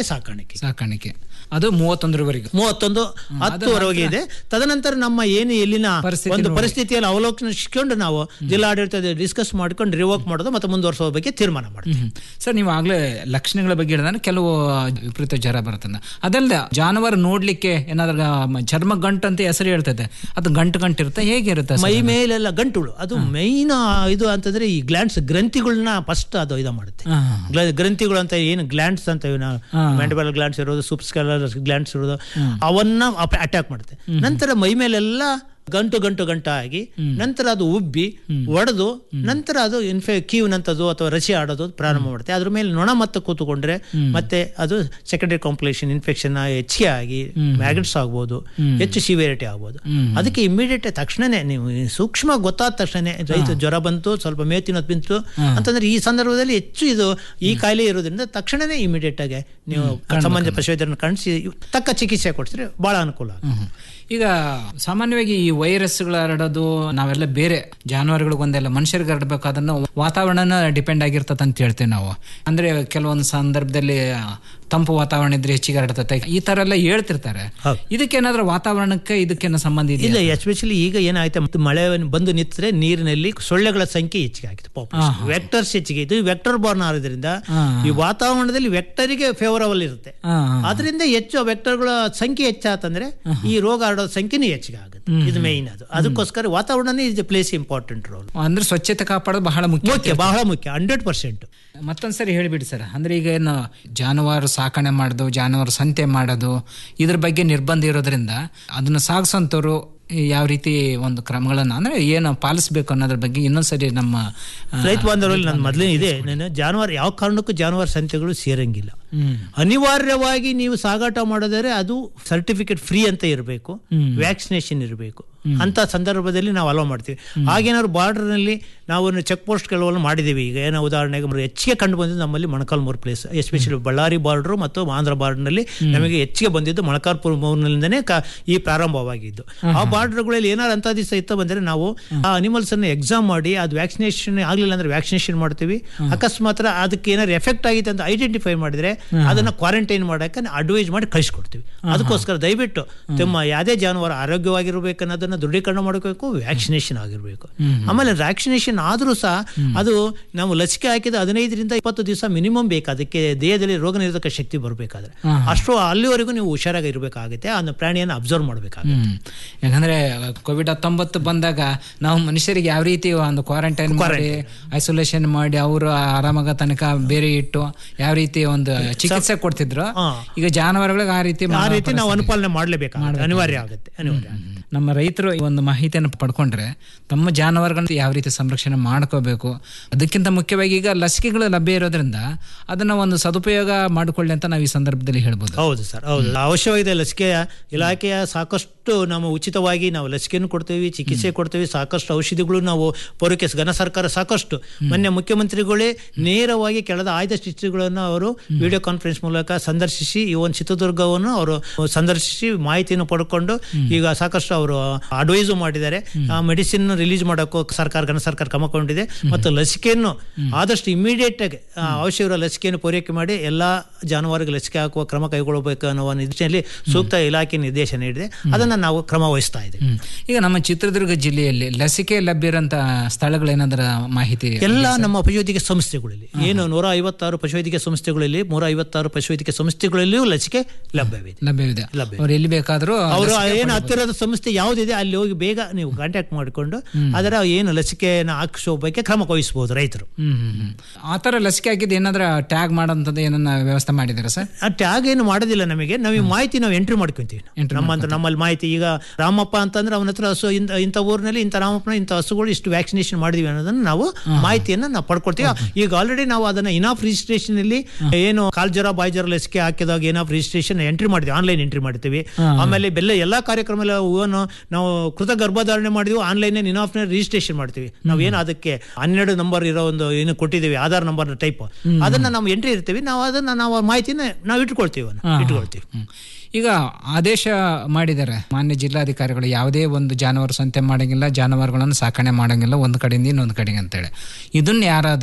ಸಾಕಾಣಿಕೆ ಸಾಕಾಣಿಕೆ ಅದು ಮೂವತ್ತೊಂದರವರೆಗೆ ಮೂವತ್ತೊಂದು ಹತ್ತುವರೆಗೆ ಇದೆ ತದನಂತರ ನಮ್ಮ ಏನು ಎಲ್ಲಿನ ಒಂದು ಪರಿಸ್ಥಿತಿಯಲ್ಲಿ ಅವಲೋಕನಿಸಿಕೊಂಡು ನಾವು ಜಿಲ್ಲಾಡಳಿತ ಡಿಸ್ಕಸ್ ಮಾಡ್ಕೊಂಡು ರಿವೋಕ್ ಮಾಡೋದು ಮತ್ತೆ ಮುಂದುವರಿಸೋ ಬಗ್ಗೆ ತೀರ್ಮಾನ ಮಾಡ್ತೀವಿ ಹ್ಮ್. ಸರ್ ನೀವು ಆಗ್ಲೇ ಲಕ್ಷಣಗಳ ಬಗ್ಗೆ ಹೇಳಿದ್ರೆ ಕೆಲವು ವಿಪರೀತ ಜ್ವರ ಬರುತ್ತಂದ ಅದಲ್ಲದೆ ಜಾನುವಾರು ನೋಡ್ಲಿಕ್ಕೆ ಏನಾದ್ರೂ ಮ- ಚರ್ಮ ಗಂಟು ಅಂತ ಹೆಸರು ಹೇಳ್ತದೆ ಅದು ಗಂಟು ಗಂಟು ಇರುತ್ತೆ ಹೇಗಿರುತ್ತೆ ಸರ್ ಮೈ ಅದು? ಮೇಲೆಲ್ಲ ಗಂಟುಗಳು ಅದು ಮೈನ್ ಇದು ಅಂತಂದ್ರೆ ಈ ಗ್ಲ್ಯಾಂಡ್ಸ್ ಗ್ರಂಥಿಗಳನ್ನ ಫಸ್ಟ್ ಅದು ಇದು ಮಾಡುತ್ತೆ ಹಾ. ಗ್ಲ- ಗ್ರಂಥಿಗಳು ಅಂತ ಏನು ಗ್ಲ್ಯಾಂಡ್ಸ್ ಅಂತ ಹಾ. ಮ್ಯಾಂಡಿಬಲ್ ಗ್ಲ್ಯಾಂಡ್ಸ್ ಇರೋದು ಸುಪ್ಸ್ಕಲರ್ ಗ್ಲ್ಯಾಂಡ್ಸ್ ಇರೋದು ಅವನ್ನ ಅಟ್ಯಾಕ್ ಮಾಡುತ್ತೆ ನಂತರ ಮೈ ಮೇಲೆಲ್ಲ ಗಂಟು ಗಂಟು ಗಂಟಾಗಿ ನಂತರ ಅದು ಉಬ್ಬಿ ಒಡೆದು ನಂತರ ಅದು ಇನ್ಫೆ ಕೀವ್ನಂಥದ್ದು ಅಥವಾ ರಸಿ ಆಡೋದು ಪ್ರಾರಂಭ ಮಾಡುತ್ತೆ ಅದ್ರ ಮೇಲೆ ನೊಣ ಮತ್ತೆ ಕೂತ್ಕೊಂಡ್ರೆ ಮತ್ತೆ ಅದು ಸೆಕೆಂಡರಿ ಕಾಂಪ್ಲಿಕೇಶನ್ ಇನ್ಫೆಕ್ಷನ್ ಹೆಚ್ಚಿಗೆ ಆಗಿ ಮ್ಯಾಗಟ್ಸ್ ಆಗ್ಬೋದು ಹೆಚ್ಚು ಸಿವಿಯರಿಟಿ ಆಗ್ಬೋದು ಅದಕ್ಕೆ ಇಮಿಡಿಯೇಟ್ ತಕ್ಷಣನೇ ನೀವು ಈ ಸೂಕ್ಷ್ಮ ಗೊತ್ತಾದ ತಕ್ಷಣ ರೈತ ಜ್ವರ ಬಂತು ಸ್ವಲ್ಪ ಮೇವು ತಿನ್ನೋದು ಬಿಂತು ಅಂತಂದ್ರೆ ಈ ಸಂದರ್ಭದಲ್ಲಿ ಹೆಚ್ಚು ಇದು ಈ ಕಾಯಿಲೆ ಇರೋದ್ರಿಂದ ತಕ್ಷಣನೇ ಇಮಿಡಿಯೇಟ್ ಆಗಿ ನೀವು ಸಂಬಂಧ ಪಶುವೈದ್ಯರನ್ನು ಕಾಣಿಸಿ ತಕ್ಕ ಚಿಕಿತ್ಸೆ ಕೊಡಿಸಿದ್ರೆ ಬಹಳ ಅನುಕೂಲ ಆಗುತ್ತೆ. ಹ್ಮ್. ಈಗ ಸಾಮಾನ್ಯವಾಗಿ ಈ ವೈರಸ್ಗಳು ಹರಡೋದು ನಾವೆಲ್ಲ ಬೇರೆ ಜಾನುವಾರುಗಳಿಗೊಂದೆಲ್ಲ ಮನುಷ್ಯರಿಗೆ ಹರಡಬೇಕು ಅದನ್ನು ವಾತಾವರಣನ ಡಿಪೆಂಡ್ ಆಗಿರ್ತದೆ ಅಂತ ಹೇಳ್ತೇವೆ ನಾವು ಅಂದ್ರೆ ಕೆಲವೊಂದು ಸಂದರ್ಭದಲ್ಲಿ ತಂಪು ವಾತಾವರಣ ಇದ್ರೆ ಹೆಚ್ಚಿಗೆ ಹರಡ್ತತೆ ಈ ತರ ಎಲ್ಲ ಹೇಳ್ತಿರ್ತಾರೆ ಇದಕ್ಕೇನಾದ್ರೂ ವಾತಾವರಣಕ್ಕೆ ಇದಕ್ಕೇನೋ ಸಂಬಂಧ ಇಲ್ಲ ಇದೆಯಾ ಎಸ್ಪೆಷಲಿ ಈಗ ಏನಾಯ್ತು ಮತ್ತೆ ಮಳೆ ಬಂದು ನಿಂತರೆ ನೀರಿನಲ್ಲಿ ಸೊಳ್ಳೆಗಳ ಸಂಖ್ಯೆ ಹೆಚ್ಚಿಗೆ ಆಗಿದೆ ಹಾ, ವೆಕ್ಟರ್ಸ್ ಹೆಚ್ಚಿಗೆ ಇದು ವೆಕ್ಟರ್ ಬಾರ್ನ್ ಆದ್ರಿಂದ ಹಾ. ಈ ವಾತಾವರಣದಲ್ಲಿ ವೆಕ್ಟರಿಗೆ ಫೇವರಬಲ್ ಇರುತ್ತೆ ಹಾ, ಹಾ. ಅದರಿಂದ ಹೆಚ್ಚು ವೆಕ್ಟರ್ಗಳ ಸಂಖ್ಯೆ ಹೆಚ್ಚಾತಂದ್ರೆ ಈ ರೋಗ ಹರಡೋ ಸಂಖ್ಯೆನೂ ಹೆಚ್ಚಿಗೆ ಆಗುತ್ತೆ ಇದು ಮೇಯ್ನ್ ಅದು ಅದಕ್ಕೋಸ್ಕರ ವಾತಾವರಣನೇ ಇಸ್ ಪ್ಲೇಸ್ ಇಂಪಾರ್ಟೆಂಟ್ ರೋಲ್ ಅಂದ್ರೆ ಸ್ವಚ್ಛತೆ ಕಾಪಾಡೋದು ಬಹಳ ಮುಖ್ಯ ಮುಖ್ಯ ಬಹಳ ಮುಖ್ಯ ಹಂಡ್ರೆಡ್ ಪರ್ಸೆಂಟ್ ಮತ್ತೊಂದ್ಸರಿ ಹೇಳಿಬಿಡಿ ಸರ್ ಅಂದ್ರೆ ಈಗ ಏನು ಜಾನುವಾರು ಸಾಕಣೆ ಮಾಡೋದು ಜಾನುವಾರು ಸಂತೆ ಮಾಡೋದು ಇದ್ರ ಬಗ್ಗೆ ನಿರ್ಬಂಧ ಇರೋದ್ರಿಂದ ಅದನ್ನ ಸಾಗಿಸೋಂಥವ್ರು ಯಾವ ರೀತಿ ಒಂದು ಕ್ರಮಗಳನ್ನ ಅಂದ್ರೆ ಏನು ಪಾಲಿಸ್ಬೇಕು ಅನ್ನೋದ್ರ ಬಗ್ಗೆ ಇನ್ನೊಂದ್ಸರಿ ನಮ್ಮ ಆ, ರೈತ ಬಾಂಧವರಲ್ಲಿ ನನ್ನ ಮೊದಲೇ ಇದೆ ನಾನು ಜಾನುವಾರು ಯಾವ ಕಾರಣಕ್ಕೂ ಜಾನುವಾರು ಸಂತೆಗಳು ಸೇರಂಗಿಲ್ಲ ಹ್ಮ್. ಅನಿವಾರ್ಯವಾಗಿ ನೀವು ಸಾಗಾಟ ಮಾಡೋದಾದ್ರೆ ಅದು ಸರ್ಟಿಫಿಕೇಟ್ ಫ್ರೀ ಅಂತ ಇರಬೇಕು ಹ್ಮ್. ವ್ಯಾಕ್ಸಿನೇಷನ್ ಇರಬೇಕು ಅಂತ ಸಂದರ್ಭದಲ್ಲಿ ನಾವು ಅಲೋ ಮಾಡ್ತೀವಿ ಹಾಗೇನಾದ್ರು ಬಾರ್ಡರ್ ನಲ್ಲಿ ನಾವು ಚೆಕ್ ಪೋಸ್ಟ್ ಕೆಲವೆಲ್ಲ ಮಾಡಿದ್ದೀವಿ ಈಗ ಏನೋ ಉದಾಹರಣೆಗೆ ಒಂದು ಹೆಚ್ಚಿಗೆ ಕಂಡು ಬಂದಿದ್ದು ನಮ್ಮಲ್ಲಿ Molakalmuru place especially Ballari border ಮತ್ತು ಆಂಧ್ರ ಬಾರ್ಡರ್ನಲ್ಲಿ ನಮಗೆ ಹೆಚ್ಚಿಗೆ ಬಂದಿದ್ದು ಮೊಣಕಾಲ್ಪುರದಿಂದನೇ ಕ ಈ ಪ್ರಾರಂಭವಾಗಿದ್ದು ಆ ಬಾರ್ಡರ್ಗಳಲ್ಲಿ ಏನಾರು ಅಂತ ದಿವಸ ಇತ್ತ ಬಂದರೆ ನಾವು ಆ ಅನಿಮಲ್ಸ್ ಅನ್ನು ಎಕ್ಸಾಮ್ ಮಾಡಿ ಅದು ವ್ಯಾಕ್ಸಿನೇಷನ್ ಆಗಲಿಲ್ಲ ಅಂದ್ರೆ ವ್ಯಾಕ್ಸಿನೇಷನ್ ಮಾಡ್ತೀವಿ ಅಕಸ್ಮಾತ್ ಅದಕ್ಕೆ ಏನಾದ್ರು ಎಫೆಕ್ಟ್ ಆಗಿತ್ತು ಅಂತ ಐಡೆಂಟಿಫೈ ಮಾಡಿದ್ರೆ ಅದನ್ನ ಕ್ವಾರಂಟೈನ್ ಮಾಡಕ್ಕೆ ಅಡ್ವೈಸ್ ಮಾಡಿ ಕಳಿಸ್ಕೊಡ್ತೀವಿ ಅದಕ್ಕೋಸ್ಕರ ದಯವಿಟ್ಟು ತಮ್ಮ ಯಾವುದೇ ಜಾನುವಾರು ಆರೋಗ್ಯವಾಗಿರ್ಬೇಕು ಅನ್ನೋದನ್ನ ದೃಢೀಕರಣ ಮಾಡಬೇಕು ವ್ಯಾಕ್ಸಿನೇಷನ್ ಆಗಿರಬೇಕು ಆಮೇಲೆ ವ್ಯಾಕ್ಸಿನೇಷನ್ ಆದ್ರೂ ಸಹ ಅದು ನಾವು ಲಸಿಕೆ ಹಾಕಿದ ಹದಿನೈದರಿಂದ ಇಪ್ಪತ್ತು ದಿವಸ ಮಿನಿಮಮ್ ಬೇಕು ಅದಕ್ಕೆ ದೇಹದಲ್ಲಿ ರೋಗ ನಿರೋಧಕ ಶಕ್ತಿ ಬರಬೇಕಾದ್ರೆ ಅಷ್ಟು ಅಲ್ಲಿವರೆಗೂ ನೀವು ಹುಷಾರಾಗಿ ಇರಬೇಕಾಗುತ್ತೆ ಆ ಪ್ರಾಣಿಯನ್ನು ಅಬ್ಸರ್ವ್ ಮಾಡಬೇಕಾಗುತ್ತೆ ಹ್ಮ್ ಯಾಕಂದ್ರೆ ಕೋವಿಡ್ ಹತ್ತೊಂಬತ್ತು ಬಂದಾಗ ನಾವು ಮನುಷ್ಯರಿಗೆ ಯಾವ ರೀತಿ ಒಂದು ಕ್ವಾರಂಟೈನ್ ಮಾಡಿ ಐಸೋಲೇಷನ್ ಮಾಡಿ ಅವರು ಆರಾಮಾಗ ತನಕ ಬೇರೆ ಇಟ್ಟು ಯಾವ ರೀತಿ ಒಂದು ಚಿಕಿತ್ಸೆ ಕೊಡ್ತಿದ್ರು ಈಗ ಜಾನುವಾರುಗಳಿಗೆ ಆ ರೀತಿ ಆ ಮಾಡೋ ರೀತಿ ನಾವು ಪರಿಸ್ಥಿತಿ. ಅನುಪಾಲನೆ ಮಾಡಲೇಬೇಕಾಗುತ್ತೆ ಅನಿವಾರ್ಯ ಆಗುತ್ತೆ ಅನಿವಾರ್ಯ ನಮ್ಮ ರೈತರು ಈ ಒಂದು ಮಾಹಿತಿಯನ್ನು ಪಡ್ಕೊಂಡ್ರೆ ತಮ್ಮ ಜಾನುವಾರುಗಳನ್ನ ಯಾವ ರೀತಿ ಸಂರಕ್ಷಣೆ ಮಾಡ್ಕೋಬೇಕು ಅದಕ್ಕಿಂತ ಮುಖ್ಯವಾಗಿ ಈಗ ಲಸಿಕೆಗಳು ಲಭ್ಯ ಇರೋದ್ರಿಂದ ಅದನ್ನ ಒಂದು ಸದುಪಯೋಗ ಮಾಡಿಕೊಳ್ಳಿ ಅಂತ ನಾವು ಈ ಸಂದರ್ಭದಲ್ಲಿ ಹೇಳ್ಬೋದು ಹೌದು ಸರ್ ಹೌದು ಅವಶ್ಯವಾಗಿದೆ ಲಸಿಕೆಯ ಇಲಾಖೆಯ ಸಾಕಷ್ಟು ನಾವು ಉಚಿತವಾಗಿ ನಾವು ಲಸಿಕೆಯನ್ನು ಕೊಡ್ತೇವೆ ಚಿಕಿತ್ಸೆ ಕೊಡ್ತೇವೆ ಸಾಕಷ್ಟು ಔಷಧಿಗಳು ನಾವು ಪೂರೈಕೆ ಘನ ಸರ್ಕಾರ ಸಾಕಷ್ಟು ಮೊನ್ನೆ ಮುಖ್ಯಮಂತ್ರಿಗಳೇ ನೇರವಾಗಿ ಕೆಳದ ಆಯ್ದ ಶಿಸ್ತುಗಳನ್ನು ಅವರು ವಿಡಿಯೋ ಕಾನ್ಫರೆನ್ಸ್ ಮೂಲಕ ಸಂದರ್ಶಿಸಿ ಈ ಒಂದು ಚಿತ್ರದುರ್ಗವನ್ನು ಅವರು ಸಂದರ್ಶಿಸಿ ಮಾಹಿತಿಯನ್ನು ಪಡ್ಕೊಂಡು ಈಗ ಸಾಕಷ್ಟು ಅವರು ಅಡ್ವೈಸು ಮಾಡಿದ್ದಾರೆ ಆ ಮೆಡಿಸಿನ್ ರಿಲೀಸ್ ಮಾಡೋಕ್ಕೂ ಸರ್ಕಾರ ಘನ ಸರ್ಕಾರ ಕ್ರಮ ಕೊಂಡಿದೆ ಮತ್ತು ಲಸಿಕೆಯನ್ನು ಆದಷ್ಟು ಇಮಿಡಿಯೇಟ್ ಆಗಿ ಆ, ಅವಶ್ಯವಿರೋ ಲಸಿಕೆಯನ್ನು ಪೂರೈಕೆ ಮಾಡಿ ಎಲ್ಲಾ ಜಾನುವಾರುಗೆ ಲಸಿಕೆ ಹಾಕುವ ಕ್ರಮ ಕೈಗೊಳ್ಳಬೇಕು ಅನ್ನುವ ನಿಟ್ಟಿನಲ್ಲಿ ಸೂಕ್ತ ಇಲಾಖೆ ನಿರ್ದೇಶನ ನೀಡಿದೆ ಅದನ್ನ ನಾವು ಕ್ರಮ ವಹಿಸ್ತಾ ಇದ್ದೇವೆ ಹ್ಮ್. ಈಗ ನಮ್ಮ ಚಿತ್ರದುರ್ಗ ಜಿಲ್ಲೆಯಲ್ಲಿ ಲಸಿಕೆ ಲಭ್ಯ ಇರೋಂತ ಸ್ಥಳಗಳೇನಾದ್ರ ಮಾಹಿತಿ ಎಲ್ಲ ನಮ್ಮ ಪಶುವೈದ್ಯಕೀಯ ಸಂಸ್ಥೆಗಳಲ್ಲಿ ಏನು ನೂರ ಐವತ್ತಾರು ಪಶುವೈದ್ಯಕೀಯ ಸಂಸ್ಥೆಗಳಲ್ಲಿ ನೂರ ಐವತ್ತಾರು ಪಶುವೈದ್ಯಕೀಯ ಸಂಸ್ಥೆಗಳಲ್ಲಿಯೂ ಲಸಿಕೆ ಲಭ್ಯವಿದೆ ಲಭ್ಯವಿದೆ ಲಭ್ಯ ಅವ್ರು ಎಲ್ಲಿ ಬೇಕಾದ್ರೂ ಅವರು ಲಸಿಕೆ ಏನು ಪಡಿಬೋದು. ಹತ್ತಿರದ ಸಂಸ್ಥೆ ಯಾವುದಿದೆ ಅಲ್ಲಿ ಹೋಗಿ ಬೇಗ ನೀವು ಕಾಂಟ್ಯಾಕ್ಟ್ ಮಾಡಿಕೊಂಡು ಅದರ ಏನು ಲಸಿಕೆಯನ್ನು ಹಾಕಿಸೋ ಬಗ್ಗೆ ಕ್ರಮ ವಹಿಸಬಹುದು ರೈತರು ಹ್ಮ್ ಹ್ಮ್ ಹ್ಮ್. ಆ ತರ ಲಸಿಕೆ ಹಾಕಿದ್ದು ಏನಾದ್ರ ಟ್ಯಾಗ್ ಮಾಡೋಂಥದ್ದು ಏನನ್ನ ವ್ಯವಸ್ಥೆ ಮಾಡಿದಾರೆ ಸರ್ ಆ ಟ್ಯಾಗ್ ಏನು ಮಾಡೋದಿಲ್ಲ ನಮಗೆ ನಾವು ಈ ಮಾಹಿತಿ ನಾವು ಎಂಟ್ರಿ ಮಾಡ್ಕೊಂತೀವಿ ನಮ್ಮಂತ ನಮ್ಮಲ್ಲಿ ಮಾಹಿತಿ ಈಗ ರಾಮಪ್ಪ ಅಂತಂದ್ರೆ ಅವನ ಹತ್ರ ಹಸು ಇಂಥ ಇಂಥ ಊರಿನಲ್ಲಿ ಇಂಥ ರಾಮಪ್ಪನ ಇಂಥ ಹಸುಗಳು ಇಷ್ಟು ವ್ಯಾಕ್ಸಿನೇಷನ್ ಮಾಡಿದೀವಿ ಅನ್ನೋದನ್ನ ನಾವು ಮಾಹಿತಿಯನ್ನು ನಾವು ಪಡ್ಕೊಳ್ತೀವಿ ಈಗ ಆಲ್ರೆಡಿ ನಾವು ಅದನ್ನ ಇನಾಫ್ ರಿಜಿಸ್ಟ್ರೇಷನ್ ಅಲ್ಲಿ ಏನು ಕಾಲ್ ಜ್ವರ ಬಾಯ್ ಜ್ವರ ಲಸಿಕೆ ಹಾಕಿದಾಗ ಏನಾಫ್ ರಿಜಿಸ್ಟ್ರೇಷನ್ ಎಂಟ್ರಿ ಮಾಡಿದ್ವಿ ಆನ್ಲೈನ್ ಎಂಟ್ರಿ ಮಾಡ್ತೀವಿ ಆಮೇಲೆ ಬೆಲ್ಲ ಎಲ್ಲಾ ಕಾರ್ಯಕ್ರಮ ಹೂವನ್ನು ನಾವು ಕೃತ ಗರ್ಭಧಾರಣೆ ಮಾಡಿದ್ವಿ ಆನ್ಲೈನ್ ಇನಾಫ್ ರಿಜಿಸ್ಟ್ರೇಷನ್ ಮಾಡ್ತೀವಿ ನಾವು ಏನು ಅದಕ್ಕೆ ಹನ್ನೆರಡು ನಂಬರ್ ಇರೋ ಒಂದು ಏನು ಕೊಟ್ಟಿದ್ದೀವಿ ಆಧಾರ್ ನಂಬರ್ ಟೈಪ್ ಅದನ್ನ ನಾವು ಎಂಟ್ರಿ ಇರ್ತೀವಿ ನಾವು ಅದನ್ನ ನಾವು ಮಾಹಿತಿನ ನಾವು ಇಟ್ಕೊಳ್ತೀವಿ ಅದನ್ನ, ಹಾ, ಹಾ. ಇಟ್ಕೊಳ್ತೀವಿ ಈಗ ಆದೇಶ ಮಾಡಿದ್ದಾರೆ ಮಾನ್ಯ ಜಿಲ್ಲಾಧಿಕಾರಿಗಳು ಯಾವುದೇ ಒಂದು ಜಾನುವಾರು ಸಂತೆ ಮಾಡಂಗಿಲ್ಲ ಜಾನುವಾರುಗಳನ್ನು ಸಾಕಣೆ ಮಾಡಂಗಿಲ್ಲ ಒಂದು ಕಡೆಯಿಂದ ಇನ್ನೊಂದು ಕಡೆಗೆ ಅಂತೇಳಿ ಇದನ್ನ ಯಾರಾದರೂ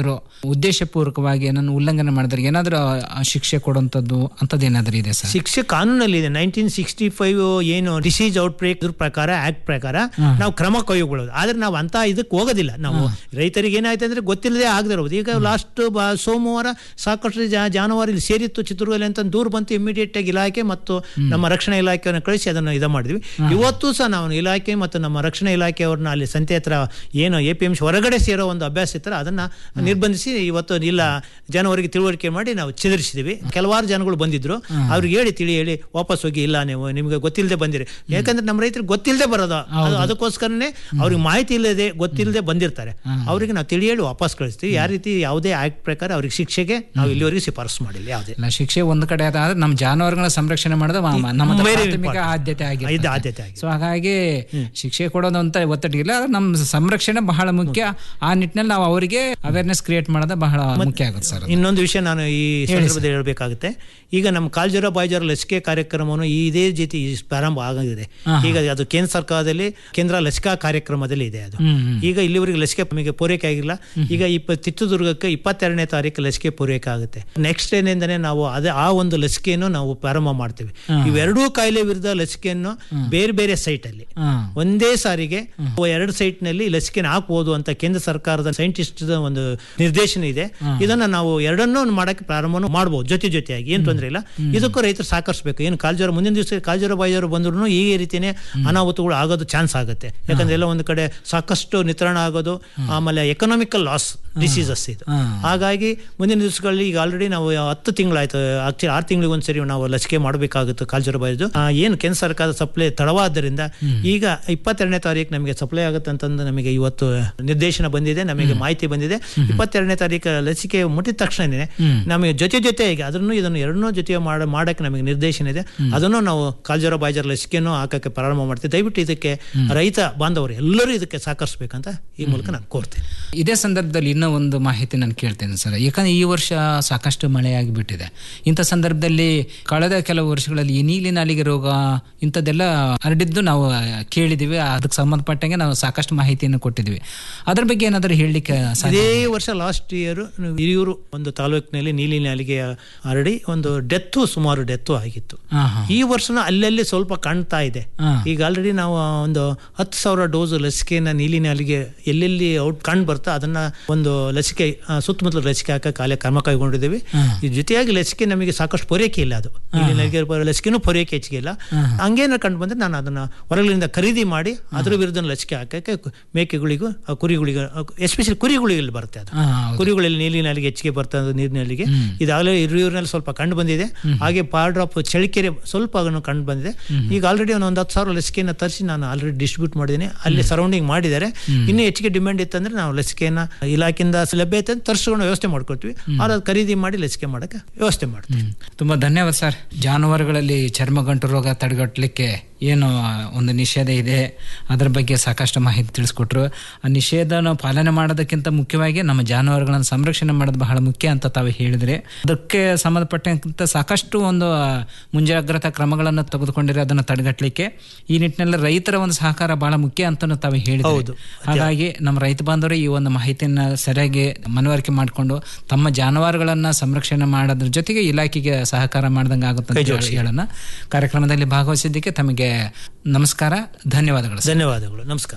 ಉದ್ದೇಶಪೂರ್ವಕವಾಗಿ ಏನನ್ನು ಉಲ್ಲಂಘನೆ ಮಾಡಿದ್ರೆ ಏನಾದರೂ ಶಿಕ್ಷೆ ಕೊಡುವಂಥದ್ದು ಅಂಥದ್ದು ಏನಾದರೂ ಇದೆ ಸರ್ ಶಿಕ್ಷೆ ಕಾನೂನಲ್ಲಿ ಇದೆ ನೈನ್ಟೀನ್ ಸಿಕ್ಸ್ಟಿ ಫೈವ್ ಏನು ಡಿಸೀಸ್ ಔಟ್ ಬ್ರೇಕ್ ಪ್ರಕಾರ ಆಕ್ಟ್ ಪ್ರಕಾರ ನಾವು ಕ್ರಮ ಕೈಗೊಳ್ಳೋದು ಆದ್ರೆ ನಾವು ಅಂತ ಇದಕ್ಕೆ ಹೋಗೋದಿಲ್ಲ ನಾವು ರೈತರಿಗೆ ಏನಾಯ್ತು ಅಂದ್ರೆ ಗೊತ್ತಿಲ್ಲದೆ ಆಗದಿರೋದು ಈಗ ಲಾಸ್ಟ್ ಸೋಮವಾರ ಸಾಕಷ್ಟು ಜಾ- ಜಾನುವಾರು ಇಲ್ಲಿ ಸೇರಿತ್ತು ಚಿತ್ರದುರ್ಗದಲ್ಲಿ ಅಂತ ದೂರ ಬಂತು ಇಮಿಡಿಯೇಟ್ ಆಗಿ ಇಲಾಖೆ ಮತ್ತು ನಮ್ಮ ರಕ್ಷಣಾ ಇಲಾಖೆಯನ್ನು ಕಳಿಸಿ ಅದನ್ನು ಇದು ಮಾಡಿದ್ವಿ ಇವತ್ತು ಸಹ ನಾವು ಇಲಾಖೆ ಮತ್ತು ನಮ್ಮ ರಕ್ಷಣಾ ಇಲಾಖೆಯವ್ರನ್ನ ಅಲ್ಲಿ ಸಂತೆ ಹತ್ರ ಏನು ಎ ಪಿ ಎಂ ಸಿ ಹೊರಗಡೆ ಸೇರೋ ಒಂದು ಅಭ್ಯಾಸ ಇತ್ತಲ್ಲ ಅದನ್ನ ನಿರ್ಬಂಧಿಸಿ ಇವತ್ತು ಇಲ್ಲ ಜನವರಿಗೆ ತಿಳುವಳಿಕೆ ಮಾಡಿ ನಾವು ಚದುರಿಸಿದ್ವಿ ಕೆಲವಾರು ಜನಗಳು ಬಂದಿದ್ರು ಅವ್ರಿಗೆ ಹೇಳಿ ತಿಳಿ ಹೇಳಿ ವಾಪಸ್ ಹೋಗಿ ಇಲ್ಲ ನೀವು ನಿಮಗೆ ಗೊತ್ತಿಲ್ಲದೆ ಬಂದಿರಿ ಯಾಕಂದ್ರೆ ನಮ್ಮ ರೈತರಿಗೆ ಗೊತ್ತಿಲ್ಲದೆ ಬರೋದು ಅದು ಅದಕ್ಕೋಸ್ಕರನೇ ಅವ್ರಿಗೆ ಮಾಹಿತಿ ಇಲ್ಲದೆ ಗೊತ್ತಿಲ್ಲದೆ ಬಂದಿರ್ತಾರೆ ಅವರಿಗೆ ನಾವು ತಿಳಿ ಹೇಳಿ ವಾಪಸ್ ಕಳಿಸ್ತೀವಿ ಯಾವ ರೀತಿ ಯಾವುದೇ ಆಕ್ಟ್ ಪ್ರಕಾರ ಅವ್ರಿಗೆ ಶಿಕ್ಷೆಗೆ ನಾವು ಇಲ್ಲಿವರೆಗೆ ಶಿಫಾರಸು ಮಾಡಿಲ್ಲ ಯಾವುದೇ ಇಲ್ಲ ಶಿಕ್ಷೆ ಒಂದು ಕಡೆ ಆದ್ರೆ ನಮ್ಮ ಜಾನುವಾರುಗಳ ಸಂರಕ್ಷಣೆ ಮಾಡೋದು ಮ- ನಮ್ಮ Very ಪ್ರಾಥಮಿಕ important. ಆದ್ಯತೆ ಇದು ಆಗಿದೆ ಆದ್ಯತೆ ಆಗಿದೆ ಸೊ ಹಾಗಾಗಿ ಶಿಕ್ಷೆ ಕೊಡೋದು ಅಂತ ಒತ್ತಡಿಗಿಲ್ಲ ಆದ್ರೆ ನಮ್ಮ ಸಂರಕ್ಷಣೆ ಬಹಳ ಮುಖ್ಯ ಆ ನಿಟ್ಟಿನಲ್ಲಿ ನಾವು ಅವರಿಗೆ ಅವೇರ್ನೆಸ್ ಕ್ರಿಯೇಟ್ ಮಾಡೋದು ಬಹಳ ಮುಖ್ಯ ಆಗುತ್ತೆ ಸರ್ ಇನ್ನೊಂದು ವಿಷಯ ನಾನು ಈ ಸಂದರ್ಭದಲ್ಲಿ ಹೇಳಬೇಕಾಗುತ್ತೆ ಈಗ ನಮ್ಮ ಕಾಲ್ಜ್ವರ ಬಾಯ್ಜ್ವರ ಲಸಿಕೆ ಕಾರ್ಯಕ್ರಮವನ್ನು ಈ ಇದೇ ರೀತಿ ಪ್ರಾರಂಭ ಆಗಿದೆ ಈಗ ಅದು ಕೇಂದ್ರ ಸರ್ಕಾರದಲ್ಲಿ ಕೇಂದ್ರ ಲಸಿಕಾ ಕಾರ್ಯಕ್ರಮದಲ್ಲಿ ಇದೆ ಅದು ಹ್ಮ್, ಹ್ಮ್. ಈಗ ಇಲ್ಲಿವರೆಗೆ ಲಸಿಕೆ ನಮಗೆ ಪೂರೈಕೆ ಆಗಿಲ್ಲ ಈಗ ಇಪ್ಪ ಚಿತ್ರದುರ್ಗಕ್ಕೆ ಇಪ್ಪತ್ತೆರಡನೇ ತಾರೀಕು ಲಸಿಕೆ ಪೂರೈಕೆ ಆಗುತ್ತೆ ನೆಕ್ಸ್ಟ್ ಏನೆಂದರೆ ನಾವು ಅದೇ ಆ ಒಂದು ಲಸಿಕೆಯನ್ನು ನಾವು ಪ್ರಾರಂಭ ಮಾಡ್ತೀವಿ ಇವೆರಡೂ ಕಾಯಿಲೆ ವಿರುದ್ಧ ಲಸಿಕೆಯನ್ನು ಬೇರೆ ಬೇರೆ ಸೈಟ್ ಅಲ್ಲಿ ಒಂದೇ ಸಾರಿಗೆ ಎರಡು ಸೈಟ್ ನಲ್ಲಿ ಲಸಿಕೆನ ಹಾಕಬಹುದು ಅಂತ ಕೇಂದ್ರ ಸರ್ಕಾರದ ಸೈಂಟಿಸ್ಟ್ ಒಂದು ನಿರ್ದೇಶನ ಇದೆ ಇದನ್ನ ನಾವು ಎರಡನ್ನೂ ಮಾಡಕ್ಕೆ ಪ್ರಾರಂಭ ಮಾಡಬಹುದು ಜೊತೆ ಜೊತೆಯಾಗಿ ಏನ್ ತೊಂದರೆ ಇಲ್ಲ ಇದಕ್ಕೂ ರೈತರು ಸಾಕರಿಸಬೇಕು ಏನು ಕಾಲ್ಜ್ವರ ಮುಂದಿನ ದಿವಸ ಕಾಲ್ಜ್ವರ ಬಾಯ್ಜ್ವರ ಬಂದ್ರು ಈ ರೀತಿನೇ ಅನಾಹುತಗಳು ಆಗೋದು ಚಾನ್ಸ್ ಆಗುತ್ತೆ ಯಾಕಂದ್ರೆ ಎಲ್ಲ ಒಂದು ಕಡೆ ಸಾಕಷ್ಟು ನಿತ್ರಣ ಆಗೋದು ಆಮೇಲೆ ಎಕನಾಮಿಕಲ್ ಲಾಸ್ ಡಿಸೀಸಸ್ ಇದು ಹಾಗಾಗಿ ಮುಂದಿನ ದಿವಸಗಳಲ್ಲಿ ಈಗ ಆಲ್ರೆಡಿ ನಾವು ಹತ್ತು ತಿಂಗಳಾಯ್ತು ಆಕ್ಚುಲಿ ಆರು ತಿಂಗಳಿಗೆ ಒಂದ್ಸರಿ ನಾವು ಲಸಿಕೆ ಮಾಡಬೇಕಾಗುತ್ತೆ ಕಾಲ್ಜ್ವರ ಬಾಯ್ದು ಏನು ಕೇಂದ್ರ ಸರ್ಕಾರದ ಸಪ್ಲೈ ತಡವಾದ್ದರಿಂದ ಈಗ ಇಪ್ಪತ್ತೆರಡನೇ ತಾರೀಕು ನಮಗೆ ಸಪ್ಲೈ ಆಗುತ್ತೆ ಅಂತಂದು ನಮಗೆ ಇವತ್ತು ನಿರ್ದೇಶನ ಬಂದಿದೆ ನಮಗೆ ಮಾಹಿತಿ ಬಂದಿದೆ ಇಪ್ಪತ್ತೆರಡನೇ ತಾರೀಕು ಲಸಿಕೆ ಮುಟ್ಟಿದ ತಕ್ಷಣನೇ ನಮಗೆ ಜೊತೆ ಜೊತೆಗೆ ಅದನ್ನು ಇದನ್ನು ಎರಡನ್ನೂ ಜೊತೆ ಮಾಡ ಮಾಡಕ್ಕೆ ನಮಗೆ ನಿರ್ದೇಶನ ಇದೆ ಅದನ್ನು ನಾವು ಕಾಲ್ಜ್ವರ ಬಾಯ್ಜರ ಲಸಿಕೆಯನ್ನು ಹಾಕಕ್ಕೆ ಪ್ರಾರಂಭ ಮಾಡ್ತೀವಿ ದಯವಿಟ್ಟು ಇದಕ್ಕೆ ರೈತ ಬಾಂಧವರು ಎಲ್ಲರೂ ಇದಕ್ಕೆ ಸಹಕರಿಸಬೇಕಂತ ಈ ಮೂಲಕ ನಾನು ಕೋರ್ತೇನೆ ಇದೇ ಸಂದರ್ಭದಲ್ಲಿ ಇನ್ನೂ ಒಂದು ಮಾಹಿತಿ ನಾನು ಕೇಳ್ತೇನೆ ಸರ್ ಯಾಕಂದ್ರೆ ಈ ವರ್ಷ ಸಾಕಷ್ಟು ಮಳೆಯಾಗಿ ಬಿಟ್ಟಿದೆ ಇಂಥ ಸಂದರ್ಭದಲ್ಲಿ ಕಳೆದ ಕೆಲವು ವರ್ಷಗಳಲ್ಲಿ ಈ ನೀಲಿ ನಾಲಿಗೆ ರೋಗ ಇಂಥದ್ದೆಲ್ಲ ಹರಡಿದ್ದು ನಾವು ಕೇಳಿದ್ದೀವಿ ಅದಕ್ಕೆ ಸಂಬಂಧಪಟ್ಟಂಗೆ ನಾವು ಸಾಕಷ್ಟು ಮಾಹಿತಿಯನ್ನು ಕೊಟ್ಟಿದ್ದೀವಿ ಅದ್ರ ಬಗ್ಗೆ ಏನಾದರೂ ಹೇಳಲಿಕ್ಕೆ ಸಾಧ್ಯ ಇದೇ ವರ್ಷ ಲಾಸ್ಟ್ ಇಯರ್ ಹಿರಿಯೂರು ಒಂದು ತಾಲೂಕಿನಲ್ಲಿ ನೀಲಿ ನಾಲಿಗೆ ಹರಡಿ ಒಂದು ಡೆತ್ತು ಸುಮಾರು ಡೆತ್ತು ಆಗಿತ್ತು ಹಾ, ಹಾ. ಈ ವರ್ಷನೂ ಅಲ್ಲಲ್ಲಿ ಸ್ವಲ್ಪ ಕಾಣ್ತಾ ಇದೆ ಹಾ. ಈಗ ಆಲ್ರೆಡಿ ನಾವು ಒಂದು ಹತ್ತು ಸಾವಿರ ಡೋಸ್ ಲಸಿಕೆನ ನೀಲಿ ನಾಲಿಗೆ ಎಲ್ಲೆಲ್ಲಿ ಔಟ್ ಕಂಡು ಬರ್ತಾ ಅದನ್ನ ಒಂದು ಲಸಿಕೆ ಆ, ಸುತ್ತಮುತ್ತಲು ಲಸಿಕೆ ಹಾಕಕ್ಕೆ ಕಾಲೇ ಕ್ರಮ ಕೈಗೊಂಡಿದ್ದೀವಿ ಈ ಜೊತೆಯಾಗಿ ಲಸಿಕೆ ನಮಗೆ ಸಾಕಷ್ಟು ಪೂರೈಕೆ ಇಲ್ಲ ಅದು ನೀಲಿ ನಾಲಿಗೆ ಬರೋ ಲಸಿಕೆನೂ ಪೂರೈಕೆ ಹೆಚ್ಚಿಗೆ ಇಲ್ಲ ಹಂಗೇನ ಕಂಡು ಬಂದ್ರೆ ನಾನು ಅದನ್ನ ಹೊರಗಲಿಂದ ಖರೀದಿ ಮಾಡಿ ಅದ್ರ ವಿರುದ್ಧ ಲಸಿಕೆ ಹಾಕಕ್ಕೆ ಕು- ಮೇಕೆಗಳಿಗೂ ಆ, ಕುರಿಗಳಿಗೂ ಎಸ್ಪೆಷಲಿ ಕುರಿಗಳಿಗೆ ಬರುತ್ತೆ ಅದು ಹಾ, ಹೌದು. ಕುರಿಗಳಲ್ಲಿ ನೀಲಿ ನಾಲಿಗೆ ಹೆಚ್ಚಿಗೆ ಬರ್ತಾ ಇರೋದು ನೀರಿನಲ್ಲಿಗೆ ಇದಾಗಲೇ ಹಿರಿಯೂರಿನಲ್ಲಿ ಸ್ವಲ್ಪ ಕಂಡು ಬಂದಿದೆ ಹಾಗೆ ಪಾರ್ ಡ್ರಾಪ್ ಚಳಿಕೆರೆ ಸ್ವಲ್ಪ ಅದನ್ನು ಕಂಡು ಬಂದಿದೆ ಈಗ ಆಲ್ರೆಡಿ ಒಂದು ಹತ್ತು ಸಾವಿರ ಲಸಿಕೆಯನ್ನು ತರಿಸಿ ನಾನು ಆಲ್ರೆಡಿ ಡಿಸ್ಟ್ರಿಬ್ಯೂಟ್ ಮಾಡಿದ್ದೀನಿ ಅಲ್ಲಿ ಸರೌಂಡಿಂಗ್ ಮಾಡಿದ್ದಾರೆ ಇನ್ನೂ ಹೆಚ್ಚಿಗೆ ಡಿಮ್ಯಾಂಡ್ ಇತ್ತಂದ್ರೆ ನಾವು ಲಸಿಕೆಯನ್ನು ಇಲಾಖೆಯಿಂದ ಲಭ್ಯತೆ ತರಿಸ್ಕೊಂಡು ವ್ಯವಸ್ಥೆ ಮಾಡ್ಕೊಳ್ತೀವಿ ಆದ್ರೆ ಅದು ಖರೀದಿ ಮಾಡಿ ಲಸಿಕೆ ಮಾಡೋಕ್ಕೆ ವ್ಯವಸ್ಥೆ ಮಾಡ್ತೀವಿ ತುಂಬ ಧನ್ಯವಾದ ಸರ್ ಜಾನುವಾರುಗಳಲ್ಲಿ ಚರ್ಮಗಂಟು ರೋಗ ತಡೆಗಟ್ಟಲಿಕ್ಕೆ ಏನು ಒಂದು ನಿಷೇಧ ಇದೆ ಅದರ ಬಗ್ಗೆ ಸಾಕಷ್ಟು ಮಾಹಿತಿ ತಿಳಿಸ್ಕೊಟ್ರು ಆ ನಿಷೇಧನ ಪಾಲನೆ ಮಾಡೋದಕ್ಕಿಂತ ಮುಖ್ಯವಾಗಿ ನಮ್ಮ ಜಾನುವಾರುಗಳನ್ನು ಸಂರಕ್ಷಣೆ ಮಾಡೋದು ಬಹಳ ಮುಖ್ಯ ಅಂತ ತಾವು ಹೇಳಿದ್ರೆ ಅದಕ್ಕೆ ಸಂಬಂಧಪಟ್ಟಂತ ಸಾಕಷ್ಟು ಒಂದು ಮುಂಜಾಗ್ರತಾ ಕ್ರಮಗಳನ್ನು ತೆಗೆದುಕೊಂಡಿರೋ ಅದನ್ನು ತಡೆಗಟ್ಟಲಿಕ್ಕೆ ಈ ನಿಟ್ಟಿನಲ್ಲಿ ರೈತರ ಒಂದು ಸಹಕಾರ ಬಹಳ ಮುಖ್ಯ ಅಂತ ತಾವು ಹೇಳಿದ್ರು ಹಾಗಾಗಿ ನಮ್ಮ ರೈತ ಬಾಂಧವರು ಈ ಒಂದು ಮಾಹಿತಿಯನ್ನ ಸರಿಯಾಗಿ ಮನವರಿಕೆ ಮಾಡಿಕೊಂಡು ತಮ್ಮ ಜಾನುವಾರುಗಳನ್ನ ಸಂರಕ್ಷಣೆ ಮಾಡೋದ್ರ ಜೊತೆಗೆ ಇಲಾಖೆಗೆ ಸಹಕಾರ ಮಾಡ್ದಂಗೆ ಆಗುತ್ತೆ ಅಂತ ಹೇಳಿ ಹೇಳೋಣ ಕಾರ್ಯಕ್ರಮದಲ್ಲಿ ಭಾಗವಹಿಸಿದ್ದಕ್ಕೆ ತಮಗೆ ನಮಸ್ಕಾರ ಧನ್ಯವಾದಗಳು ಸರ್. ಧನ್ಯವಾದಗಳು ನಮಸ್ಕಾರ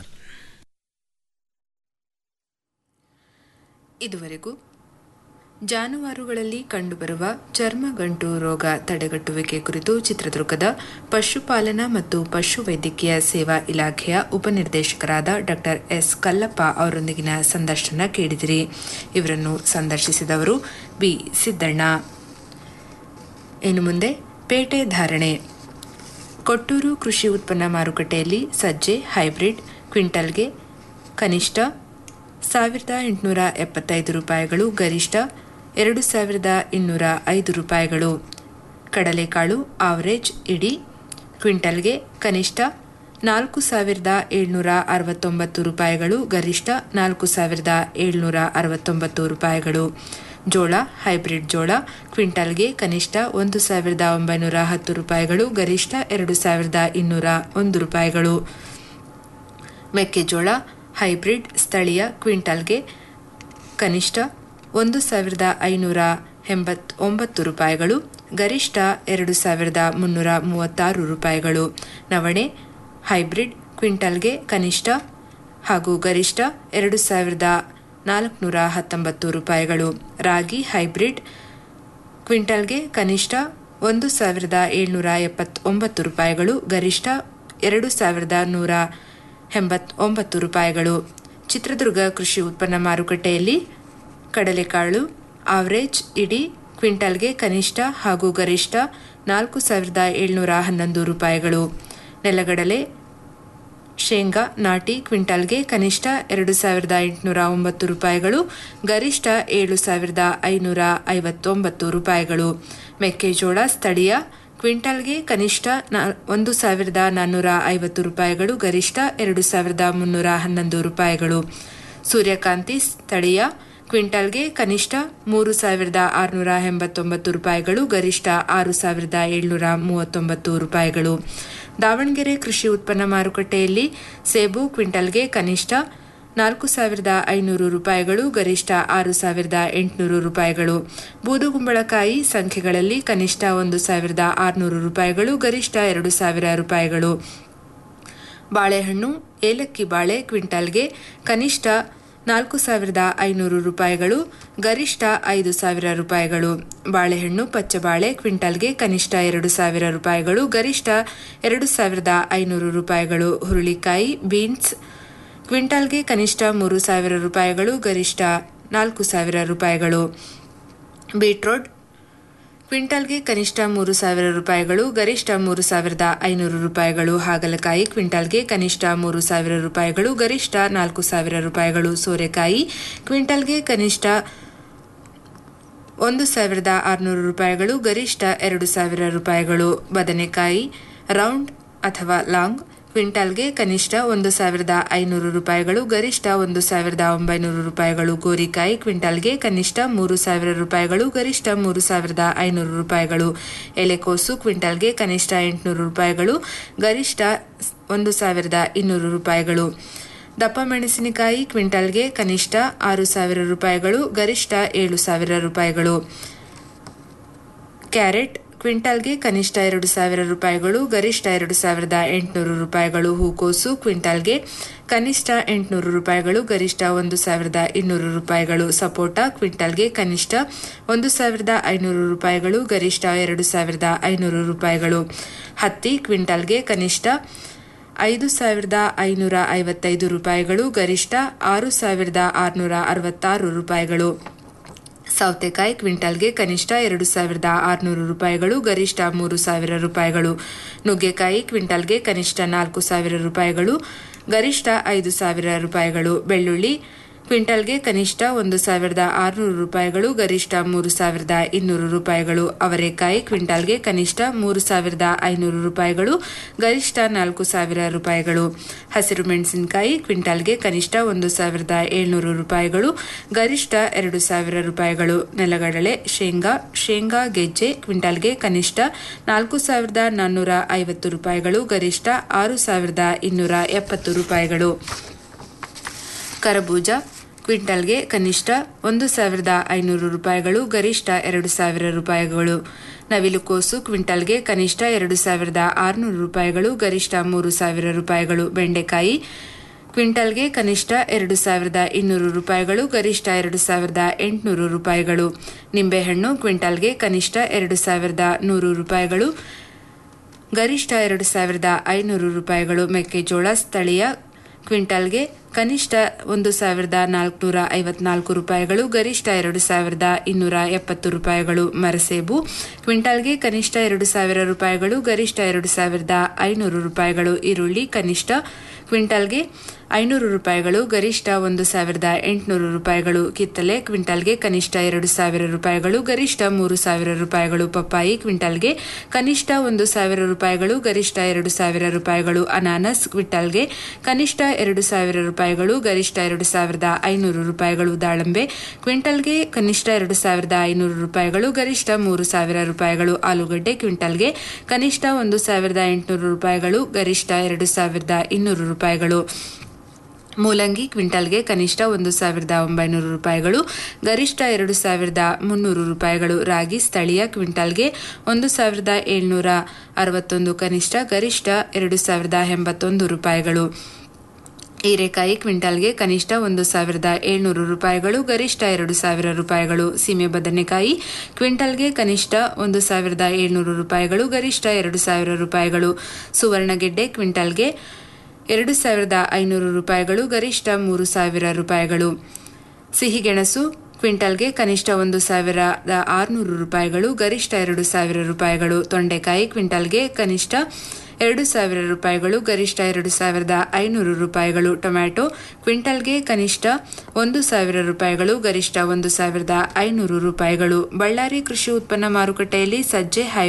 ಇದುವರೆಗೂ ಜಾನುವಾರುಗಳಲ್ಲಿ ಕಂಡುಬರುವ ಚರ್ಮಗಂಟು ರೋಗ ತಡೆಗಟ್ಟುವಿಕೆ ಕುರಿತು ಚಿತ್ರದುರ್ಗದ ಪಶುಪಾಲನಾ ಮತ್ತು ಪಶುವೈದ್ಯಕೀಯ ಸೇವಾ ಇಲಾಖೆಯ ಉಪನಿರ್ದೇಶಕರಾದ ಡಾಕ್ಟರ್ ಎಸ್ ಕಲ್ಲಪ್ಪ ಅವರೊಂದಿಗಿನ ಸಂದರ್ಶನ ಕೇಳಿದಿರಿ ಇವರನ್ನು ಸಂದರ್ಶಿಸಿದವರು ಬಿ ಸಿದ್ದಣ್ಣ ಇನ್ನು ಮುಂದೆ ಪೇಟೆ ಧಾರಣೆ ಕೊಟ್ಟೂರು ಕೃಷಿ ಉತ್ಪನ್ನ ಮಾರುಕಟ್ಟೆಯಲ್ಲಿ ಸಜ್ಜೆ ಹೈಬ್ರಿಡ್ ಕ್ವಿಂಟಲ್ಗೆ ಕನಿಷ್ಠ ಸಾವಿರದ ಎಂಟುನೂರ ಎಪ್ಪತ್ತೈದು ರೂಪಾಯಿಗಳು ಗರಿಷ್ಠ ಎರಡು ಸಾವಿರದ ಇನ್ನೂರ ಐದು ರೂಪಾಯಿಗಳು ಕಡಲೆಕಾಳು ಆವರೇಜ್ ಇಡಿ ಕ್ವಿಂಟಲ್ಗೆ ಕನಿಷ್ಠ ನಾಲ್ಕು ಸಾವಿರದ ಏಳ್ನೂರ ಅರವತ್ತೊಂಬತ್ತು ರೂಪಾಯಿಗಳು ಗರಿಷ್ಠ ನಾಲ್ಕು ಸಾವಿರದ ಏಳ್ನೂರ ಅರವತ್ತೊಂಬತ್ತು ರೂಪಾಯಿಗಳು ಜೋಳ ಹೈಬ್ರಿಡ್ ಜೋಳ ಕ್ವಿಂಟಲ್ಗೆ ಕನಿಷ್ಠ ಒಂದು ಸಾವಿರದ ಒಂಬೈನೂರ ಹತ್ತು ರೂಪಾಯಿಗಳು ಗರಿಷ್ಠ ಎರಡು ಸಾವಿರದ ಇನ್ನೂರ ಒಂದು ರೂಪಾಯಿಗಳು ಮೆಕ್ಕೆಜೋಳ ಹೈಬ್ರಿಡ್ ಸ್ಥಳೀಯ ಕ್ವಿಂಟಲ್ಗೆ ಕನಿಷ್ಠ ಒಂದು ಸಾವಿರದ ಐನೂರ ಎಂಬತ್ ಒಂಬತ್ತು ರೂಪಾಯಿಗಳು ಗರಿಷ್ಠ ಎರಡು ಸಾವಿರದ ಮುನ್ನೂರ ಮೂವತ್ತಾರು ರೂಪಾಯಿಗಳು ನವಣೆ ಹೈಬ್ರಿಡ್ ಕ್ವಿಂಟಲ್ಗೆ ಕನಿಷ್ಠ ಹಾಗೂ ಗರಿಷ್ಠ ಎರಡು ಸಾವಿರದ ನಾಲ್ಕುನೂರ ಹತ್ತೊಂಬತ್ತು ರೂಪಾಯಿಗಳು ರಾಗಿ ಹೈಬ್ರಿಡ್ ಕ್ವಿಂಟಲ್ಗೆ ಕನಿಷ್ಠ ಒಂದು ಸಾವಿರದ ಏಳ್ನೂರ ಎಪ್ಪತ್ತೊಂಬತ್ತು ರೂಪಾಯಿಗಳು ಗರಿಷ್ಠ ಎರಡು ಸಾವಿರದ ನೂರ ಎಂಬತ್ತೊಂಬತ್ತು ರೂಪಾಯಿಗಳು ಚಿತ್ರದುರ್ಗ ಕೃಷಿ ಉತ್ಪನ್ನ ಮಾರುಕಟ್ಟೆಯಲ್ಲಿ ಕಡಲೆಕಾಳು ಆವರೇಜ್ ಇಡೀ ಕ್ವಿಂಟಲ್ಗೆ ಕನಿಷ್ಠ ಹಾಗೂ ಗರಿಷ್ಠ ನಾಲ್ಕು ಸಾವಿರದ ಏಳ್ನೂರ ಹನ್ನೊಂದು ರೂಪಾಯಿಗಳು ನೆಲಗಡಲೆ ಶೇಂಗಾ ನಾಟಿ ಕ್ವಿಂಟಲ್ಗೆ ಕನಿಷ್ಠ ಎರಡು ಸಾವಿರದ ಎಂಟುನೂರ ಒಂಬತ್ತು ರೂಪಾಯಿಗಳು ಗರಿಷ್ಠ ಏಳು ಸಾವಿರದ ಐನೂರ ಐವತ್ತೊಂಬತ್ತು ರೂಪಾಯಿಗಳು ಮೆಕ್ಕೆಜೋಳ ಸ್ಥಳೀಯ ಕ್ವಿಂಟಲ್ಗೆ ಕನಿಷ್ಠ ಒಂದು ಸಾವಿರದ ನಾನ್ನೂರ ಐವತ್ತು ರೂಪಾಯಿಗಳು ಗರಿಷ್ಠ ಎರಡು ಸಾವಿರದ ಮುನ್ನೂರ ಹನ್ನೊಂದು ರೂಪಾಯಿಗಳು ಸೂರ್ಯಕಾಂತಿ ಸ್ಥಳೀಯ ಕ್ವಿಂಟಲ್ಗೆ ಕನಿಷ್ಠ ಮೂರು ಸಾವಿರದ ಆರುನೂರ ಎಂಬತ್ತೊಂಬತ್ತು ರೂಪಾಯಿಗಳು ಗರಿಷ್ಠ ಆರು ಸಾವಿರದ ಏಳ್ನೂರ ಮೂವತ್ತೊಂಬತ್ತು ರೂಪಾಯಿಗಳು ದಾವಣಗೆರೆ ಕೃಷಿ ಉತ್ಪನ್ನ ಮಾರುಕಟ್ಟೆಯಲ್ಲಿ ಸೇಬು ಕ್ವಿಂಟಲ್ಗೆ ಕನಿಷ್ಠ ನಾಲ್ಕು ಸಾವಿರದ ಐನೂರು ರೂಪಾಯಿಗಳು ಗರಿಷ್ಠ ಆರು ಸಾವಿರದ ಎಂಟುನೂರು ರೂಪಾಯಿಗಳು ಬೂದುಗುಂಬಳಕಾಯಿ ಸಂಖ್ಯೆಗಳಲ್ಲಿ ಕನಿಷ್ಠ ಒಂದು ಸಾವಿರದ ಆರುನೂರು ರೂಪಾಯಿಗಳು ಗರಿಷ್ಠ ಎರಡು ಸಾವಿರ ರೂಪಾಯಿಗಳು ಬಾಳೆಹಣ್ಣು ಏಲಕ್ಕಿ ಬಾಳೆ ಕ್ವಿಂಟಲ್ಗೆ ಕನಿಷ್ಠ ನಾಲ್ಕು ಸಾವಿರದ ಐನೂರು ರೂಪಾಯಿಗಳು ಗರಿಷ್ಠ ಐದು ಸಾವಿರ ರೂಪಾಯಿಗಳು ಬಾಳೆಹಣ್ಣು ಪಚ್ಚಬಾಳೆ ಕ್ವಿಂಟಲ್ಗೆ ಕನಿಷ್ಠ ಎರಡು ಸಾವಿರ ರೂಪಾಯಿಗಳು ಗರಿಷ್ಠ ಎರಡು ಸಾವಿರದ ಐನೂರು ರೂಪಾಯಿಗಳು ಹುರುಳಿಕಾಯಿ ಬೀನ್ಸ್ ಕ್ವಿಂಟಲ್ಗೆ ಕನಿಷ್ಠ ಮೂರು ಸಾವಿರ ರೂಪಾಯಿಗಳು ಗರಿಷ್ಠ ನಾಲ್ಕು ಸಾವಿರ ರೂಪಾಯಿಗಳು ಬೀಟ್ರೋಟ್ ಕ್ವಿಂಟಲ್ಗೆ ಕನಿಷ್ಠ ಮೂರು ಸಾವಿರ ರೂಪಾಯಿಗಳು ಗರಿಷ್ಠ ಮೂರು ಸಾವಿರದ ಐನೂರು ರೂಪಾಯಿಗಳು ಹಾಗಲಕಾಯಿ ಕ್ವಿಂಟಲ್ಗೆ ಕನಿಷ್ಠ ಮೂರು ಸಾವಿರ ರೂಪಾಯಿಗಳು ಗರಿಷ್ಠ ನಾಲ್ಕು ಸಾವಿರ ರೂಪಾಯಿಗಳು ಸೋರೆಕಾಯಿ ಕ್ವಿಂಟಲ್ಗೆ ಕನಿಷ್ಠ ಒಂದು ಸಾವಿರದ ಆರುನೂರು ರೂಪಾಯಿಗಳು ಗರಿಷ್ಠ ಎರಡು ಸಾವಿರ ರೂಪಾಯಿಗಳು ಬದನೆಕಾಯಿ ರೌಂಡ್ ಅಥವಾ ಲಾಂಗ್ ಕ್ವಿಂಟಾಲ್ಗೆ ಕನಿಷ್ಠ ಒಂದು ಸಾವಿರದ ಐನೂರು ರೂಪಾಯಿಗಳು ಗರಿಷ್ಠ ಒಂದು ಸಾವಿರದ ಒಂಬೈನೂರು ರೂಪಾಯಿಗಳು ಗೋರಿಕಾಯಿ ಕ್ವಿಂಟಾಲ್ಗೆ ಕನಿಷ್ಠ ಮೂರು ಸಾವಿರ ರೂಪಾಯಿಗಳು ಗರಿಷ್ಠ ಮೂರು ಸಾವಿರದ ಐನೂರು ರೂಪಾಯಿಗಳು ಎಲೆಕೋಸು ಕ್ವಿಂಟಾಲ್ಗೆ ಕನಿಷ್ಠ ಎಂಟುನೂರು ರೂಪಾಯಿಗಳು ಗರಿಷ್ಠ ಒಂದು ಸಾವಿರದ ಇನ್ನೂರು ರೂಪಾಯಿಗಳು ದಪ್ಪ ಮೆಣಸಿನಕಾಯಿ ಕ್ವಿಂಟಾಲ್ಗೆ ಕನಿಷ್ಠ ಆರು ಸಾವಿರ ರೂಪಾಯಿಗಳು ಗರಿಷ್ಠ ಏಳು ಸಾವಿರ ರೂಪಾಯಿಗಳು ಕ್ಯಾರೆಟ್ ಕ್ವಿಂಟಾಲ್ಗೆ ಕನಿಷ್ಠ ಎರಡು ಸಾವಿರ ರೂಪಾಯಿಗಳು ಗರಿಷ್ಠ ಎರಡು ಸಾವಿರದ ಎಂಟುನೂರು ರೂಪಾಯಿಗಳು ಹೂಕೋಸು ಕ್ವಿಂಟಾಲ್ಗೆ ಕನಿಷ್ಠ ಎಂಟುನೂರು ರೂಪಾಯಿಗಳು ಗರಿಷ್ಠ ಒಂದು ಸಾವಿರದ ಇನ್ನೂರು ರೂಪಾಯಿಗಳು ಸಪೋಟ ಕ್ವಿಂಟಾಲ್ಗೆ ಕನಿಷ್ಠ ಒಂದು ಸಾವಿರದ ಐನೂರು ರೂಪಾಯಿಗಳು ಗರಿಷ್ಠ ಎರಡು ಸಾವಿರದ ಐನೂರು ರೂಪಾಯಿಗಳು ಹತ್ತಿ ಕ್ವಿಂಟಾಲ್ಗೆ ಕನಿಷ್ಠ ಐದು ಸಾವಿರದ ಐನೂರ ಐವತ್ತೈದು ರೂಪಾಯಿಗಳು ಗರಿಷ್ಠ ಆರು ಸಾವಿರದ ಆರುನೂರ ಅರವತ್ತಾರು ರೂಪಾಯಿಗಳು ಸೌತೆಕಾಯಿ ಕ್ವಿಂಟಲ್ಗೆ ಕನಿಷ್ಠ ಎರಡು ಸಾವಿರದ ಆರುನೂರು ರೂಪಾಯಿಗಳು ಗರಿಷ್ಠ ಮೂರು ಸಾವಿರ ರೂಪಾಯಿಗಳು ನುಗ್ಗೆಕಾಯಿ ಕ್ವಿಂಟಲ್ಗೆ ಕನಿಷ್ಠ ನಾಲ್ಕು ಸಾವಿರ ರೂಪಾಯಿಗಳು ಗರಿಷ್ಠ ಐದು ಸಾವಿರ ರೂಪಾಯಿಗಳು ಬೆಳ್ಳುಳ್ಳಿ ಕ್ವಿಂಟಲ್ಗೆ ಕನಿಷ್ಠ ಒಂದು ಸಾವಿರದ ಆರುನೂರು ರೂಪಾಯಿಗಳು ಗರಿಷ್ಠ ಮೂರು ಸಾವಿರದ ಇನ್ನೂರು ರೂಪಾಯಿಗಳು ಅವರೆಕಾಯಿ ಕ್ವಿಂಟಾಲ್ಗೆ ಕನಿಷ್ಠ ಮೂರು ಸಾವಿರದ ಐನೂರು ರೂಪಾಯಿಗಳು ಗರಿಷ್ಠ ನಾಲ್ಕು ಸಾವಿರ ರೂಪಾಯಿಗಳು ಹಸಿರು ಮೆಣಸಿನಕಾಯಿ ಕ್ವಿಂಟಾಲ್ಗೆ ಕನಿಷ್ಠ ಒಂದು ಸಾವಿರದ ಏಳ್ನೂರು ರೂಪಾಯಿಗಳು ಗರಿಷ್ಠ ಎರಡು ಸಾವಿರ ರೂಪಾಯಿಗಳು ನೆಲಗಡಲೆ ಶೇಂಗಾ ಶೇಂಗಾ ಗೆಜ್ಜೆ ಕ್ವಿಂಟಾಲ್ಗೆ ಕನಿಷ್ಠ ನಾಲ್ಕು ಸಾವಿರದ ನಾನ್ನೂರ ಐವತ್ತು ರೂಪಾಯಿಗಳು ಗರಿಷ್ಠ ಆರು ಸಾವಿರದ ಇನ್ನೂರ ಎಪ್ಪತ್ತು ರೂಪಾಯಿಗಳು ಕರಬೂಜ ಕ್ವಿಂಟಲ್ಗೆ ಕನಿಷ್ಠ ಒಂದು ಸಾವಿರದ ಐನೂರು ರೂಪಾಯಿಗಳು ಗರಿಷ್ಠ ಎರಡು ಸಾವಿರ ರೂಪಾಯಿಗಳು ನವಿಲುಕೋಸು ಕ್ವಿಂಟಲ್ಗೆ ಕನಿಷ್ಠ ಎರಡು ಸಾವಿರದ ಆರುನೂರು ರೂಪಾಯಿಗಳು ಗರಿಷ್ಠ ಮೂರು ಸಾವಿರ ರೂಪಾಯಿಗಳು ಬೆಂಡೆಕಾಯಿ ಕ್ವಿಂಟಲ್ಗೆ ಕನಿಷ್ಠ ಎರಡು ಸಾವಿರದ ಇನ್ನೂರು ರೂಪಾಯಿಗಳು ಗರಿಷ್ಠ ಎರಡು ಸಾವಿರದ ಎಂಟುನೂರು ರೂಪಾಯಿಗಳು ನಿಂಬೆಹಣ್ಣು ಕ್ವಿಂಟಲ್ಗೆ ಕನಿಷ್ಠ ಎರಡು ಸಾವಿರದ ನೂರು ರೂಪಾಯಿಗಳು ಗರಿಷ್ಠ ಎರಡು ಸಾವಿರದ ಐನೂರು ರೂಪಾಯಿಗಳು ಮೆಕ್ಕೆಜೋಳ ಸ್ಥಳೀಯ ಕ್ವಿಂಟಲ್ಗೆ ಕನಿಷ್ಠ ಒಂದು ಸಾವಿರದ ನಾಲ್ಕುನೂರ ಐವತ್ನಾಲ್ಕು ರೂಪಾಯಿಗಳು ಗರಿಷ್ಠ ಎರಡು ಸಾವಿರದ ಇನ್ನೂರ ಎಪ್ಪತ್ತು ರೂಪಾಯಿಗಳು ಮರಸೇಬು ಕ್ವಿಂಟಲ್ಗೆ ಕನಿಷ್ಠ ಎರಡು ಸಾವಿರ ರೂಪಾಯಿಗಳು ಗರಿಷ್ಠ ಎರಡು ಸಾವಿರದ ಐನೂರು ರೂಪಾಯಿಗಳು ಈರುಳ್ಳಿ ಕನಿಷ್ಠ ಕ್ವಿಂಟಲ್ಗೆ ಐನೂರು ರೂಪಾಯಿಗಳು ಗರಿಷ್ಠ ಒಂದು ಸಾವಿರದ ಎಂಟುನೂರು ರೂಪಾಯಿಗಳು ಕಿತ್ತಲೆ ಕ್ವಿಂಟಲ್ಗೆ ಕನಿಷ್ಠ ಎರಡು ಸಾವಿರ ರೂಪಾಯಿಗಳು ಗರಿಷ್ಠ ಮೂರು ಸಾವಿರ ರೂಪಾಯಿಗಳು ಪಪ್ಪಾಯಿ ಕ್ವಿಂಟಲ್ಗೆ ಕನಿಷ್ಠ ಒಂದು ಸಾವಿರ ರೂಪಾಯಿಗಳು ಗರಿಷ್ಠ ಎರಡು ಸಾವಿರ ರೂಪಾಯಿಗಳು ಅನಾನಸ್ ಕ್ವಿಂಟಲ್ಗೆ ಕನಿಷ್ಠ ಎರಡು ಸಾವಿರ ರೂಪಾಯಿಗಳು ಗರಿಷ್ಠ ಎರಡು ಸಾವಿರದ ಐನೂರು ರೂಪಾಯಿಗಳು ದಾಳಂಬೆ ಕ್ವಿಂಟಲ್ಗೆ ಕನಿಷ್ಠ ಎರಡು ಸಾವಿರದ ಐನೂರು ರೂಪಾಯಿಗಳು ಗರಿಷ್ಠ ಮೂರು ಸಾವಿರ ರೂಪಾಯಿಗಳು ಆಲೂಗಡ್ಡೆ ಕ್ವಿಂಟಲ್ಗೆ ಕನಿಷ್ಠ ಒಂದು ಸಾವಿರದ ಎಂಟುನೂರು ರೂಪಾಯಿಗಳು ಗರಿಷ್ಠ ಎರಡು ಸಾವಿರದ ಇನ್ನೂರು ರೂಪಾಯಿಗಳು ಮೂಲಂಗಿ ಕ್ವಿಂಟಲ್ಗೆ ಕನಿಷ್ಠ ಒಂದು ಸಾವಿರದ ಒಂಬೈನೂರು ರೂಪಾಯಿಗಳು ಗರಿಷ್ಠ ಎರಡು ಸಾವಿರದ ಮುನ್ನೂರು ರೂಪಾಯಿಗಳು ರಾಗಿ ಸ್ಥಳೀಯ ಕ್ವಿಂಟಲ್ಗೆ ಒಂದು ಸಾವಿರದ ಏಳ್ನೂರ ಅರವತ್ತೊಂದು ಕನಿಷ್ಠ ಗರಿಷ್ಠ ಎರಡು ಸಾವಿರದ ಎಂಬತ್ತೊಂದು ರೂಪಾಯಿಗಳು ಹೀರೆಕಾಯಿ ಕ್ವಿಂಟಲ್ಗೆ ಕನಿಷ್ಠ ಒಂದು ಸಾವಿರದ ಏಳ್ನೂರು ರೂಪಾಯಿಗಳು ಗರಿಷ್ಠ ಎರಡು ಸಾವಿರ ರೂಪಾಯಿಗಳು ಸೀಮೆ ಬದನೆಕಾಯಿ ಕ್ವಿಂಟಲ್ಗೆ ಕನಿಷ್ಠ ಒಂದು ಸಾವಿರದ ಏಳ್ನೂರು ರೂಪಾಯಿಗಳು ಗರಿಷ್ಠ ಎರಡು ಸಾವಿರ ರೂಪಾಯಿಗಳು ಸುವರ್ಣಗೆಡ್ಡೆ ಕ್ವಿಂಟಲ್ಗೆ ಎರಡು ಸಾವಿರದ ಐನೂರು ರೂಪಾಯಿಗಳು ಗರಿಷ್ಠ ಮೂರು ಸಾವಿರ ರೂಪಾಯಿಗಳು ಸಿಹಿಗೆಣಸು ಕ್ವಿಂಟಲ್ಗೆ ಕನಿಷ್ಠ ಒಂದು ಸಾವಿರದ ಆರುನೂರು ರೂಪಾಯಿಗಳು ಗರಿಷ್ಠ ಎರಡು ಸಾವಿರ ರೂಪಾಯಿಗಳು ತೊಂಡೆಕಾಯಿ ಕ್ವಿಂಟಲ್ಗೆ ಕನಿಷ್ಠ ಎರಡು ಸಾವಿರ ರೂಪಾಯಿಗಳು ಗರಿಷ್ಠ ಎರಡು ಸಾವಿರದ ಐನೂರು ರೂಪಾಯಿಗಳು ಟೊಮ್ಯಾಟೊ ಕ್ವಿಂಟಲ್ಗೆ ಕನಿಷ್ಠ ಒಂದು ಸಾವಿರ ರೂಪಾಯಿಗಳು ಗರಿಷ್ಠ ಒಂದು ಸಾವಿರದ ಐನೂರು ರೂಪಾಯಿಗಳು ಬಳ್ಳಾರಿ ಕೃಷಿ ಉತ್ಪನ್ನ ಮಾರುಕಟ್ಟೆಯಲ್ಲಿ ಸಜ್ಜೆ ಹೈ